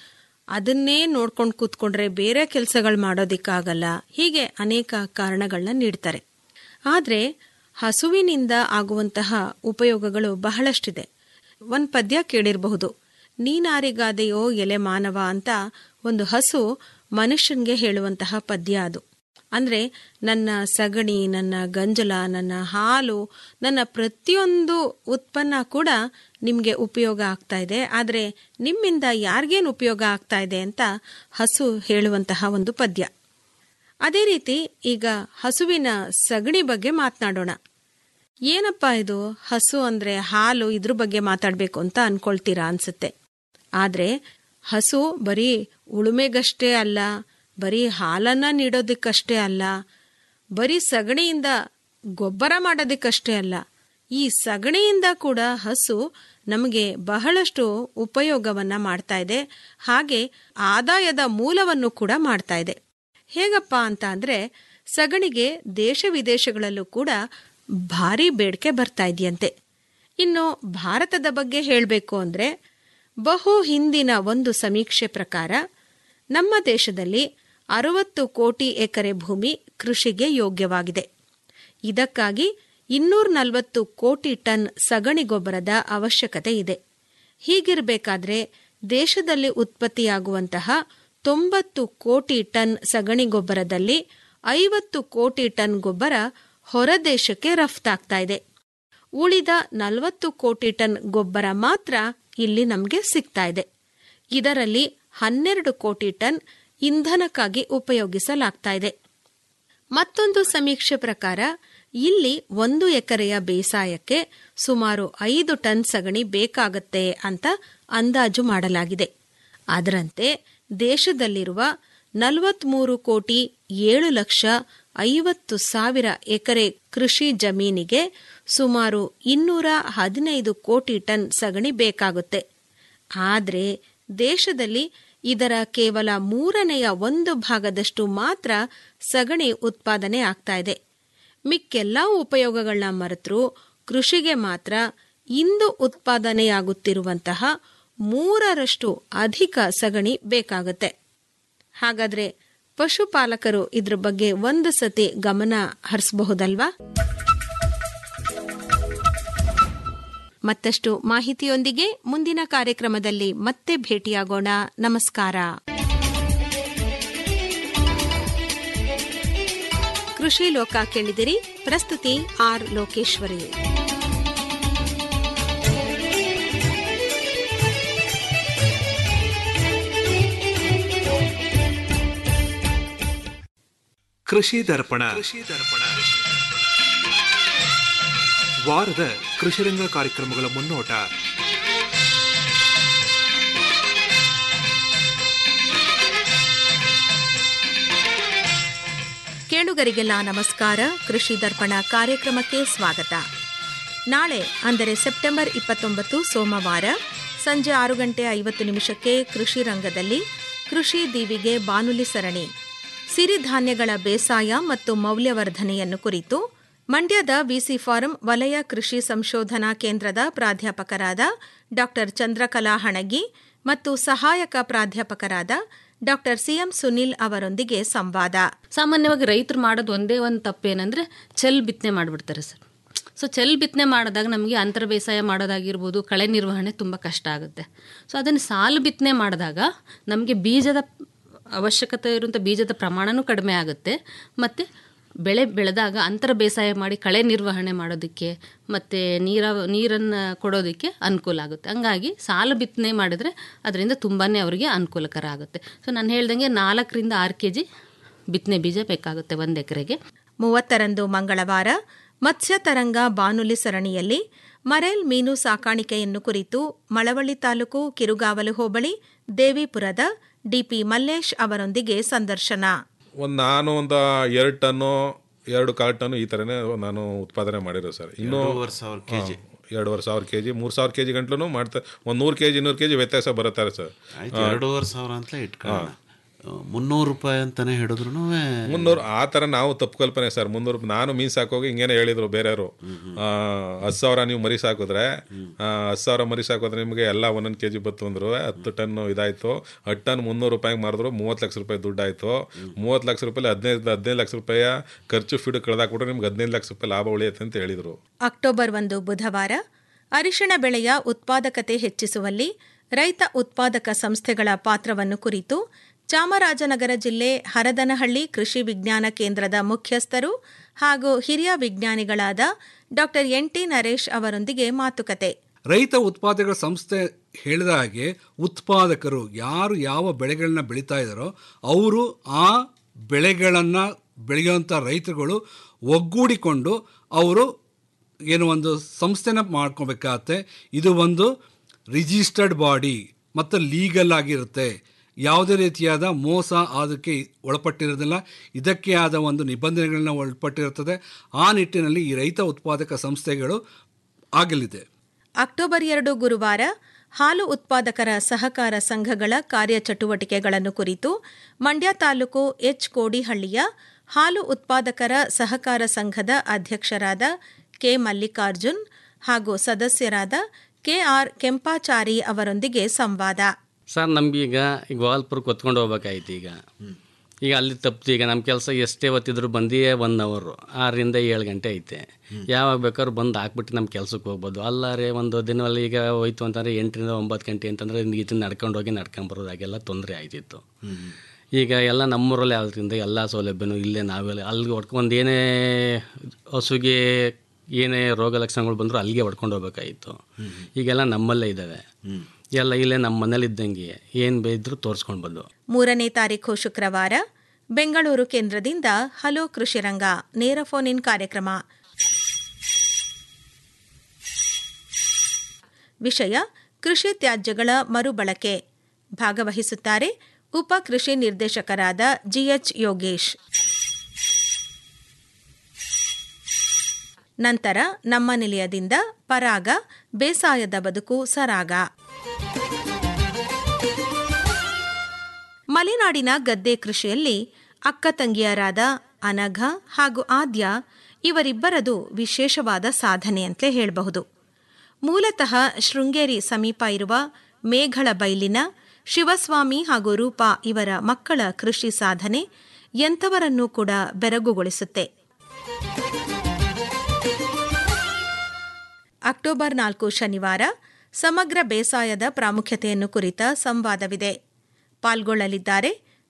ಅದನ್ನೇ ನೋಡ್ಕೊಂಡು ಕೂತ್ಕೊಂಡ್ರೆ ಬೇರೆ ಕೆಲಸಗಳು ಮಾಡೋದಿಕ್ಕಾಗಲ್ಲ ಹೀಗೆ ಅನೇಕ ಕಾರಣಗಳನ್ನ ನೀಡ್ತಾರೆ ಆದರೆ ಹಸುವಿನಿಂದ ಆಗುವಂತಹ ಉಪಯೋಗಗಳು ಬಹಳಷ್ಟಿದೆ ಒಂದು ಪದ್ಯ ಕೇಳಿರಬಹುದು ನೀನಾರಿಗಾದೆಯೋ ಎಲೆ ಮಾನವ ಅಂತ ಒಂದು ಹಸು ಮನುಷ್ಯನ್ಗೆ ಹೇಳುವಂತಹ ಪದ್ಯ ಅದು ಅಂದ್ರೆ ನನ್ನ ಸಗಣಿ ನನ್ನ ಗಂಜಲ ನನ್ನ ಹಾಲು ನನ್ನ ಪ್ರತಿಯೊಂದು ಉತ್ಪನ್ನ ಕೂಡ ನಿಮಗೆ ಉಪಯೋಗ ಆಗ್ತಾ ಇದೆ ಆದರೆ ನಿಮ್ಮಿಂದ ಯಾರಿಗೇನು ಉಪಯೋಗ ಆಗ್ತಾ ಇದೆ ಅಂತ ಹಸು ಹೇಳುವಂತಹ ಒಂದು ಪದ್ಯ ಅದೇ ರೀತಿ ಈಗ ಹಸುವಿನ ಸಗಣಿ ಬಗ್ಗೆ ಮಾತನಾಡೋಣ ಏನಪ್ಪಾ ಇದು ಹಸು ಅಂದ್ರೆ ಹಾಲು ಇದ್ರ ಬಗ್ಗೆ ಮಾತಾಡಬೇಕು ಅಂತ ಅನ್ಕೊಳ್ತೀರಾ ಅನ್ಸುತ್ತೆ ಆದ್ರೆ ಹಸು ಬರೀ ಉಳುಮೆಗಷ್ಟೇ ಅಲ್ಲ ಬರೀ ಹಾಲನ್ನ ನೀಡೋದಕ್ಕಷ್ಟೇ ಅಲ್ಲ ಬರೀ ಸಗಣಿಯಿಂದ ಗೊಬ್ಬರ ಮಾಡೋದಕ್ಕಷ್ಟೇ ಅಲ್ಲ ಈ ಸಗಣಿಯಿಂದ ಕೂಡ ಹಸು ನಮಗೆ ಬಹಳಷ್ಟು ಉಪಯೋಗವನ್ನ ಮಾಡ್ತಾ ಇದೆ ಹಾಗೆ ಆದಾಯದ ಮೂಲವನ್ನು ಕೂಡ ಮಾಡ್ತಾ ಇದೆ ಹೇಗಪ್ಪ ಅಂತ ಅಂದ್ರೆ ಸಗಣಿಗೆ ದೇಶ ವಿದೇಶಗಳಲ್ಲೂ ಕೂಡ ಭಾರಿ ಬೇಡಿಕೆ ಬರ್ತಾ ಇದೆಯಂತೆ ಇನ್ನು ಭಾರತದ ಬಗ್ಗೆ ಹೇಳಬೇಕು ಅಂದ್ರೆ ಬಹು ಹಿಂದಿನ ಒಂದು ಸಮೀಕ್ಷೆ ಪ್ರಕಾರ ನಮ್ಮ ದೇಶದಲ್ಲಿ ಅರವತ್ತು ಕೋಟಿ ಎಕರೆ ಭೂಮಿ ಕೃಷಿಗೆ ಯೋಗ್ಯವಾಗಿದೆ ಇದಕ್ಕಾಗಿ ಇನ್ನೂರ ನಲವತ್ತು ಕೋಟಿ ಟನ್ ಸಗಣಿ ಗೊಬ್ಬರದ ಅವಶ್ಯಕತೆ ಇದೆ ಹೀಗಿರಬೇಕಾದ್ರೆ ದೇಶದಲ್ಲಿ ಉತ್ಪತ್ತಿಯಾಗುವಂತಹ ತೊಂಬತ್ತು ಕೋಟಿ ಟನ್ ಸಗಣಿ ಗೊಬ್ಬರದಲ್ಲಿ ಐವತ್ತು ಕೋಟಿ ಟನ್ ಗೊಬ್ಬರ ಹೊರದೇಶಕ್ಕೆ ರಫ್ತಾಗ್ತಾ ಇದೆ ಉಳಿದ ನಲವತ್ತು ಕೋಟಿ ಟನ್ ಗೊಬ್ಬರ ಮಾತ್ರ ಇಲ್ಲಿ ನಮಗೆ ಸಿಗ್ತಾ ಇದೆ ಇದರಲ್ಲಿ ಹನ್ನೆರಡು ಕೋಟಿ ಟನ್ ಇಂಧನಕ್ಕಾಗಿ ಉಪಯೋಗಿಸಲಾಗ್ತಾ ಇದೆ ಮತ್ತೊಂದು ಸಮೀಕ್ಷೆ ಪ್ರಕಾರ ಇಲ್ಲಿ ಒಂದು ಎಕರೆಯ ಬೇಸಾಯಕ್ಕೆ ಸುಮಾರು ಐದು ಟನ್ ಸಗಣಿ ಬೇಕಾಗತ್ತೆ ಅಂತ ಅಂದಾಜು ಮಾಡಲಾಗಿದೆ ಅದರಂತೆ ದೇಶದಲ್ಲಿರುವ ನಲವತ್ಮೂರು ಕೋಟಿ ಏಳು ಲಕ್ಷ ಐವತ್ತು ಸಾವಿರ ಎಕರೆ ಕೃಷಿ ಜಮೀನಿಗೆ ಸುಮಾರು ಇನ್ನೂರ ಹದಿನೈದು ಕೋಟಿ ಟನ್ ಸಗಣಿ ಬೇಕಾಗುತ್ತೆ ಆದರೆ ದೇಶದಲ್ಲಿ ಇದರ ಕೇವಲ ಮೂರನೆಯ ಒಂದು ಭಾಗದಷ್ಟು ಮಾತ್ರ ಸಗಣಿ ಉತ್ಪಾದನೆ ಆಗ್ತಾ ಇದೆ ಮಿಕ್ಕೆಲ್ಲ ಉಪಯೋಗಗಳನ್ನ ಮರೆತರೂ ಕೃಷಿಗೆ ಮಾತ್ರ ಇಂದು ಉತ್ಪಾದನೆಯಾಗುತ್ತಿರುವಂತಹ ಮೂರರಷ್ಟು ಅಧಿಕ ಸಗಣಿ ಬೇಕಾಗುತ್ತೆ ಹಾಗಾದ್ರೆ ಪಶುಪಾಲಕರು ಇದ್ರ ಬಗ್ಗೆ ಒಂದು ಸತಿ ಗಮನ ಹರಿಸಬಹುದಲ್ವಾ ಮತ್ತಷ್ಟು ಮಾಹಿತಿಯೊಂದಿಗೆ ಮುಂದಿನ ಕಾರ್ಯಕ್ರಮದಲ್ಲಿ ಮತ್ತೆ ಭೇಟಿಯಾಗೋಣ ನಮಸ್ಕಾರ ಕೃಷಿ ಲೋಕ ಕೇಳಿದಿರಿ ಪ್ರಸ್ತುತಿ ಆರ್ ಲೋಕೇಶ್ವರಿ ಕೃಷಿ ದರ್ಪಣ ಕೃಷಿ ದರ್ಪಣ ವಾರದ ಕೃಷಿರಂಗ ಕಾರ್ಯಕ್ರಮಗಳ ಮುನ್ನೋಟ ಕೇಳುಗರಿಗೆಲ್ಲ ನಮಸ್ಕಾರ ಕೃಷಿ ದರ್ಪಣ ಕಾರ್ಯಕ್ರಮಕ್ಕೆ ಸ್ವಾಗತ ನಾಳೆ ಅಂದರೆ ಸೆಪ್ಟೆಂಬರ್ ಇಪ್ಪತ್ತೊಂಬತ್ತು ಸೋಮವಾರ ಸಂಜೆ ಆರು ಗಂಟೆ ಐವತ್ತು ನಿಮಿಷಕ್ಕೆ ಕೃಷಿ ರಂಗದಲ್ಲಿ ಕೃಷಿ ದೀವಿಗೆ ಬಾನುಲಿ ಸರಣಿ ಸಿರಿಧಾನ್ಯಗಳ ಬೇಸಾಯ ಮತ್ತು ಮೌಲ್ಯವರ್ಧನೆಯನ್ನು ಕುರಿತು ಮಂಡ್ಯದ ವಿಸಿ ಫಾರಂ ವಲಯ ಕೃಷಿ ಸಂಶೋಧನಾ ಕೇಂದ್ರದ ಪ್ರಾಧ್ಯಾಪಕರಾದ ಡಾ ಚಂದ್ರಕಲಾ ಹಣಗಿ ಮತ್ತು ಸಹಾಯಕ ಪ್ರಾಧ್ಯಾಪಕರಾದ ಡಾಕ್ಟರ್ ಸಿಎಂ ಸುನಿಲ್ ಅವರೊಂದಿಗೆ ಸಂವಾದ ಸಾಮಾನ್ಯವಾಗಿ ರೈತರು ಮಾಡೋದು ಒಂದೇ ಒಂದು ತಪ್ಪೇನಂದ್ರೆ ಚೆಲ್ ಬಿತ್ತನೆ ಮಾಡಿಬಿಡ್ತಾರೆ ಸರ್ ಸೊ ಚೆಲ್ ಬಿತ್ತನೆ ಮಾಡಿದಾಗ ನಮಗೆ ಅಂತರ ಬೇಸಾಯ ಮಾಡೋದಾಗಿರ್ಬೋದು ಕಳೆ ನಿರ್ವಹಣೆ ತುಂಬ ಕಷ್ಟ ಆಗುತ್ತೆ ಸೊ ಅದನ್ನು ಸಾಲು ಬಿತ್ತನೆ ಮಾಡಿದಾಗ ನಮಗೆ ಬೀಜದ ಅವಶ್ಯಕತೆ ಇರುವಂಥ ಬೀಜದ ಪ್ರಮಾಣನೂ ಕಡಿಮೆ ಆಗುತ್ತೆ ಮತ್ತು ಬೆಳೆ ಬೆಳೆದಾಗ ಅಂತರ ಬೇಸಾಯ ಮಾಡಿ ಕಳೆ ನಿರ್ವಹಣೆ ಮಾಡೋದಕ್ಕೆ ಮತ್ತು ನೀರ ನೀರನ್ನು ಕೊಡೋದಕ್ಕೆ ಅನುಕೂಲ ಆಗುತ್ತೆ ಹಂಗಾಗಿ ಸಾಲು ಬಿತ್ತನೆ ಮಾಡಿದ್ರೆ ಅದರಿಂದ ತುಂಬಾ ಅವರಿಗೆ ಅನುಕೂಲಕರ ಆಗುತ್ತೆ ಸೊ ನಾನು ಹೇಳ್ದಂಗೆ ನಾಲ್ಕರಿಂದ ಆರು ಕೆ ಜಿ ಬಿತ್ತನೆ ಬೀಜ ಬೇಕಾಗುತ್ತೆ ಒಂದು ಎಕರೆಗೆ ಮೂವತ್ತರಂದು ಮಂಗಳವಾರ ಮತ್ಸ್ಯ ತರಂಗ ಬಾನುಲಿ ಸರಣಿಯಲ್ಲಿ ಮರೇಲ್ ಮೀನು ಸಾಕಾಣಿಕೆಯನ್ನು ಕುರಿತು ಮಳವಳ್ಳಿ ತಾಲೂಕು ಕಿರುಗಾವಲು ಹೋಬಳಿ ದೇವಿಪುರದ ಡಿಪಿ ಮಲ್ಲೇಶ್ ಅವರೊಂದಿಗೆ ಸಂದರ್ಶನ ಒಂದು ನಾನು ಒಂದು ಎರಡು ಟನ್ನು ಎರಡು ಕಾಲು ಟನ್ನು ಈ ಥರನೇ ನಾನು ಉತ್ಪಾದನೆ ಮಾಡಿರೋ ಸರ್ ಇನ್ನೂ ಎರಡೂವರೆ ಸಾವಿರ kg. ಎರಡೂವರೆ ಸಾವಿರ ಕೆ ಜಿ ಮೂರು ಸಾವಿರ ಕೆ ಜಿ ಗಂಟ್ಲು ಮಾಡ್ತಾ ಒಂದು ನೂರು ಕೆ ಜಿ ಇನ್ನೂರು ಕೆ ಜಿ ವ್ಯತ್ಯಾಸ ಬರುತ್ತಾರೆ ಸರ್ ಆಯ್ತು ಎರಡೂವರೆ ಸಾವಿರ ಅಂತಲೇ ಇಟ್ಕೊಳ್ಳೋಣ ಮುನ್ನೂರು ರೂಪಾಯಿ ಅಂತಾನೆ ಹಿಡಿದ್ರು ಮುನ್ನೂರು ಆ ಥರ ನಾವು ತಪ್ಪು ಕಲ್ಪನೆ ಸರ್ ಮುನ್ನೂರು ನಾನು ಮೀನು ಸಾಕೋಗಿ ಹಿಂಗೇನೆ ಹೇಳಿದ್ರು ಬೇರೆಯವರು ಹತ್ತು ಸಾವಿರ ನೀವು ಮರಿ ಸಾಕಿದ್ರೆ ಹತ್ತು ಸಾವಿರ ಮರಿ ಸಾಕಿದ್ರೆ ನಿಮಗೆ ಎಲ್ಲ ಒಂದೊಂದು ಕೆ ಜಿ ಬತ್ತು ಅಂದ್ರು ಹತ್ತು ಟನ್ ಇದಾಯ್ತು ಹತ್ತು ಟನ್ ಮುನ್ನೂರು ರೂಪಾಯಿಗೆ ಮಾರಿದ್ರು ಮೂವತ್ತು ಲಕ್ಷ ರೂಪಾಯಿ ದುಡ್ಡು ಆಯ್ತು ಮೂವತ್ತು ಲಕ್ಷ ರೂಪಾಯಿ ಹದಿನೈದು ಹದಿನೈದು ಲಕ್ಷ ರೂಪಾಯಿ ಖರ್ಚು ಫೀಡ್ ಕಳೆದಾಕ್ಬಿಟ್ರೆ ನಿಮ್ಗೆ ಹದಿನೈದು ಲಕ್ಷ ರೂಪಾಯಿ ಲಾಭ ಉಳಿಯುತ್ತೆ ಅಂತ ಹೇಳಿದ್ರು ಅಕ್ಟೋಬರ್ ಒಂದು ಬುಧವಾರ ಅರಿಶಿಣ ಬೆಳೆಯ ಉತ್ಪಾದಕತೆ ಹೆಚ್ಚಿಸುವಲ್ಲಿ ರೈತ ಉತ್ಪಾದಕ ಸಂಸ್ಥೆಗಳ ಪಾತ್ರವನ್ನು ಕುರಿತು ಚಾಮರಾಜನಗರ ಜಿಲ್ಲೆ ಹರದನಹಳ್ಳಿ ಕೃಷಿ ವಿಜ್ಞಾನ ಕೇಂದ್ರದ ಮುಖ್ಯಸ್ಥರು ಹಾಗೂ ಹಿರಿಯ ವಿಜ್ಞಾನಿಗಳಾದ ಡಾಕ್ಟರ್ ಎನ್ ಟಿ ನರೇಶ್ ಅವರೊಂದಿಗೆ ಮಾತುಕತೆ ರೈತ ಉತ್ಪಾದಕರ ಸಂಸ್ಥೆ ಹೇಳಿದ ಹಾಗೆ ಉತ್ಪಾದಕರು ಯಾರು ಯಾವ ಬೆಳೆಗಳನ್ನ ಬೆಳೀತಾ ಇದ್ದಾರೋ ಅವರು ಆ ಬೆಳೆಗಳನ್ನು ಬೆಳೆಯುವಂಥ ರೈತರುಗಳು ಒಗ್ಗೂಡಿಕೊಂಡು ಅವರು ಏನು ಒಂದು ಸಂಸ್ಥೆನ ಮಾಡ್ಕೋಬೇಕಾಗತ್ತೆ ಇದು ಒಂದು ರಿಜಿಸ್ಟರ್ಡ್ ಬಾಡಿ ಮತ್ತು ಲೀಗಲ್ ಆಗಿರುತ್ತೆ ಯಾವುದೇ ರೀತಿಯಾದ ಮೋಸ ಅದಕ್ಕೆ ಒಳಪಟ್ಟಿರೋದಿಲ್ಲ ಇದಕ್ಕೆ ಆದ ಒಂದು ನಿಬಂಧನೆಗಳನ್ನ ಒಳಪಟ್ಟಿರುತ್ತದೆ ಆ ನಿಟ್ಟಿನಲ್ಲಿ ಈ ರೈತ ಉತ್ಪಾದಕ ಸಂಸ್ಥೆಗಳು ಆಗಲಿದೆ ಅಕ್ಟೋಬರ್ ಎರಡು ಗುರುವಾರ ಹಾಲು ಉತ್ಪಾದಕರ ಸಹಕಾರ ಸಂಘಗಳ ಕಾರ್ಯಚಟುವಟಿಕೆಗಳನ್ನು ಕುರಿತು ಮಂಡ್ಯ ತಾಲೂಕು ಎಚ್ ಕೋಡಿಹಳ್ಳಿಯ ಹಾಲು ಉತ್ಪಾದಕರ ಸಹಕಾರ ಸಂಘದ ಅಧ್ಯಕ್ಷರಾದ ಕೆ ಮಲ್ಲಿಕಾರ್ಜುನ್ ಹಾಗೂ ಸದಸ್ಯರಾದ ಕೆಆರ್ ಕೆಂಪಾಚಾರಿ ಅವರೊಂದಿಗೆ ಸಂವಾದ ಸರ್ ನಮ್ಗೀಗ ಈಗ ಗೋವಾಲ್ಪುರಕ್ಕೆ ಹೊತ್ಕೊಂಡು ಹೋಗ್ಬೇಕಾಯ್ತು ಈಗ ಈಗ ಅಲ್ಲಿ ತಪ್ಪಿತು ಈಗ ನಮ್ಮ ಕೆಲಸ ಎಷ್ಟೇ ಹೊತ್ತಿದ್ರು ಬಂದೇ ಒನ್ ಅವರು ಆರರಿಂದ ಏಳು ಗಂಟೆ ಐತೆ ಯಾವಾಗ ಬೇಕಾದ್ರೂ ಬಂದು ಹಾಕ್ಬಿಟ್ಟು ನಮ್ಮ ಕೆಲ್ಸಕ್ಕೆ ಹೋಗ್ಬೋದು ಅಲ್ಲಾರೆ ಒಂದು ದಿನದಲ್ಲಿ ಈಗ ಹೋಯ್ತು ಅಂತಂದರೆ ಎಂಟರಿಂದ ಒಂಬತ್ತು ಗಂಟೆ ಅಂತಂದರೆ ಇದನ್ನ ನಡ್ಕೊಂಡು ಹೋಗಿ ನಡ್ಕೊಂಡು ಬರೋದಾಗೆಲ್ಲ ತೊಂದರೆ ಆಯ್ತಿತ್ತು ಈಗ ಎಲ್ಲ ನಮ್ಮೂರಲ್ಲಿ ಆದ್ರಿಂದ ಎಲ್ಲ ಸೌಲಭ್ಯನೂ ಇಲ್ಲೇ ನಾವೆಲ್ಲ ಅಲ್ಲಿಗೆ ಹೊಡ್ಕೊಂಡು ಏನೇ ಹಸುಗೆ ಏನೇ ರೋಗ ಲಕ್ಷಣಗಳು ಬಂದರೂ ಅಲ್ಲಿಗೆ ಹೊಡ್ಕೊಂಡು ಹೋಗ್ಬೇಕಾಗಿತ್ತು ಈಗೆಲ್ಲ ನಮ್ಮಲ್ಲೇ ಇದ್ದಾವೆ ಎಲ್ಲ ಇಲ್ಲೇ ನಮ್ಮ ಮನೇಲಿ ಇದ್ದಂಗೆ ಏನು ಬೇಯಿದ್ರು ತೋರಿಸ್ಕೊಂಡು ಬಂದು ಮೂರನೇ ತಾರೀಖು ಶುಕ್ರವಾರ ಬೆಂಗಳೂರು ಕೇಂದ್ರದಿಂದ ಹಲೋ ಕೃಷಿರಂಗ ನೇರ ಫೋನ್ ಇನ್ ಕಾರ್ಯಕ್ರಮ ವಿಷಯ ಕೃಷಿ ತ್ಯಾಜ್ಯಗಳ ಮರುಬಳಕೆ ಭಾಗವಹಿಸುತ್ತಾರೆ ಉಪ ಕೃಷಿ ನಿರ್ದೇಶಕರಾದ ಜಿಎಚ್ ಯೋಗೇಶ್ ನಂತರ ನಮ್ಮ ನಿಲಯದಿಂದ ಪರಾಗ ಬೇಸಾಯದ ಬದುಕು ಸರಾಗ ಮಲೆನಾಡಿನ ಗದ್ದೆ ಕೃಷಿಯಲ್ಲಿ ಅಕ್ಕ ತಂಗಿಯರಾದ ಅನಘ ಹಾಗೂ ಆದ್ಯ ಇವರಿಬ್ಬರದು ವಿಶೇಷವಾದ ಸಾಧನೆ ಅಂತಲೇ ಹೇಳಬಹುದು ಮೂಲತಃ ಶೃಂಗೇರಿ ಸಮೀಪ ಇರುವ ಮೇಘಳ ಬೈಲಿನ ಶಿವಸ್ವಾಮಿ ಹಾಗೂ ರೂಪಾ ಇವರ ಮಕ್ಕಳ ಕೃಷಿ ಸಾಧನೆ ಎಂಥವರನ್ನೂ ಕೂಡ ಬೆರಗುಗೊಳಿಸುತ್ತೆ ಅಕ್ಟೋಬರ್ ನಾಲ್ಕು ಶನಿವಾರ ಸಮಗ್ರ ಬೇಸಾಯದ ಪ್ರಾಮುಖ್ಯತೆಯನ್ನು ಕುರಿತ ಸಂವಾದವಿದೆ ಪಾಲ್ಗೊಳ್ಳಲಿದ್ದಾರೆ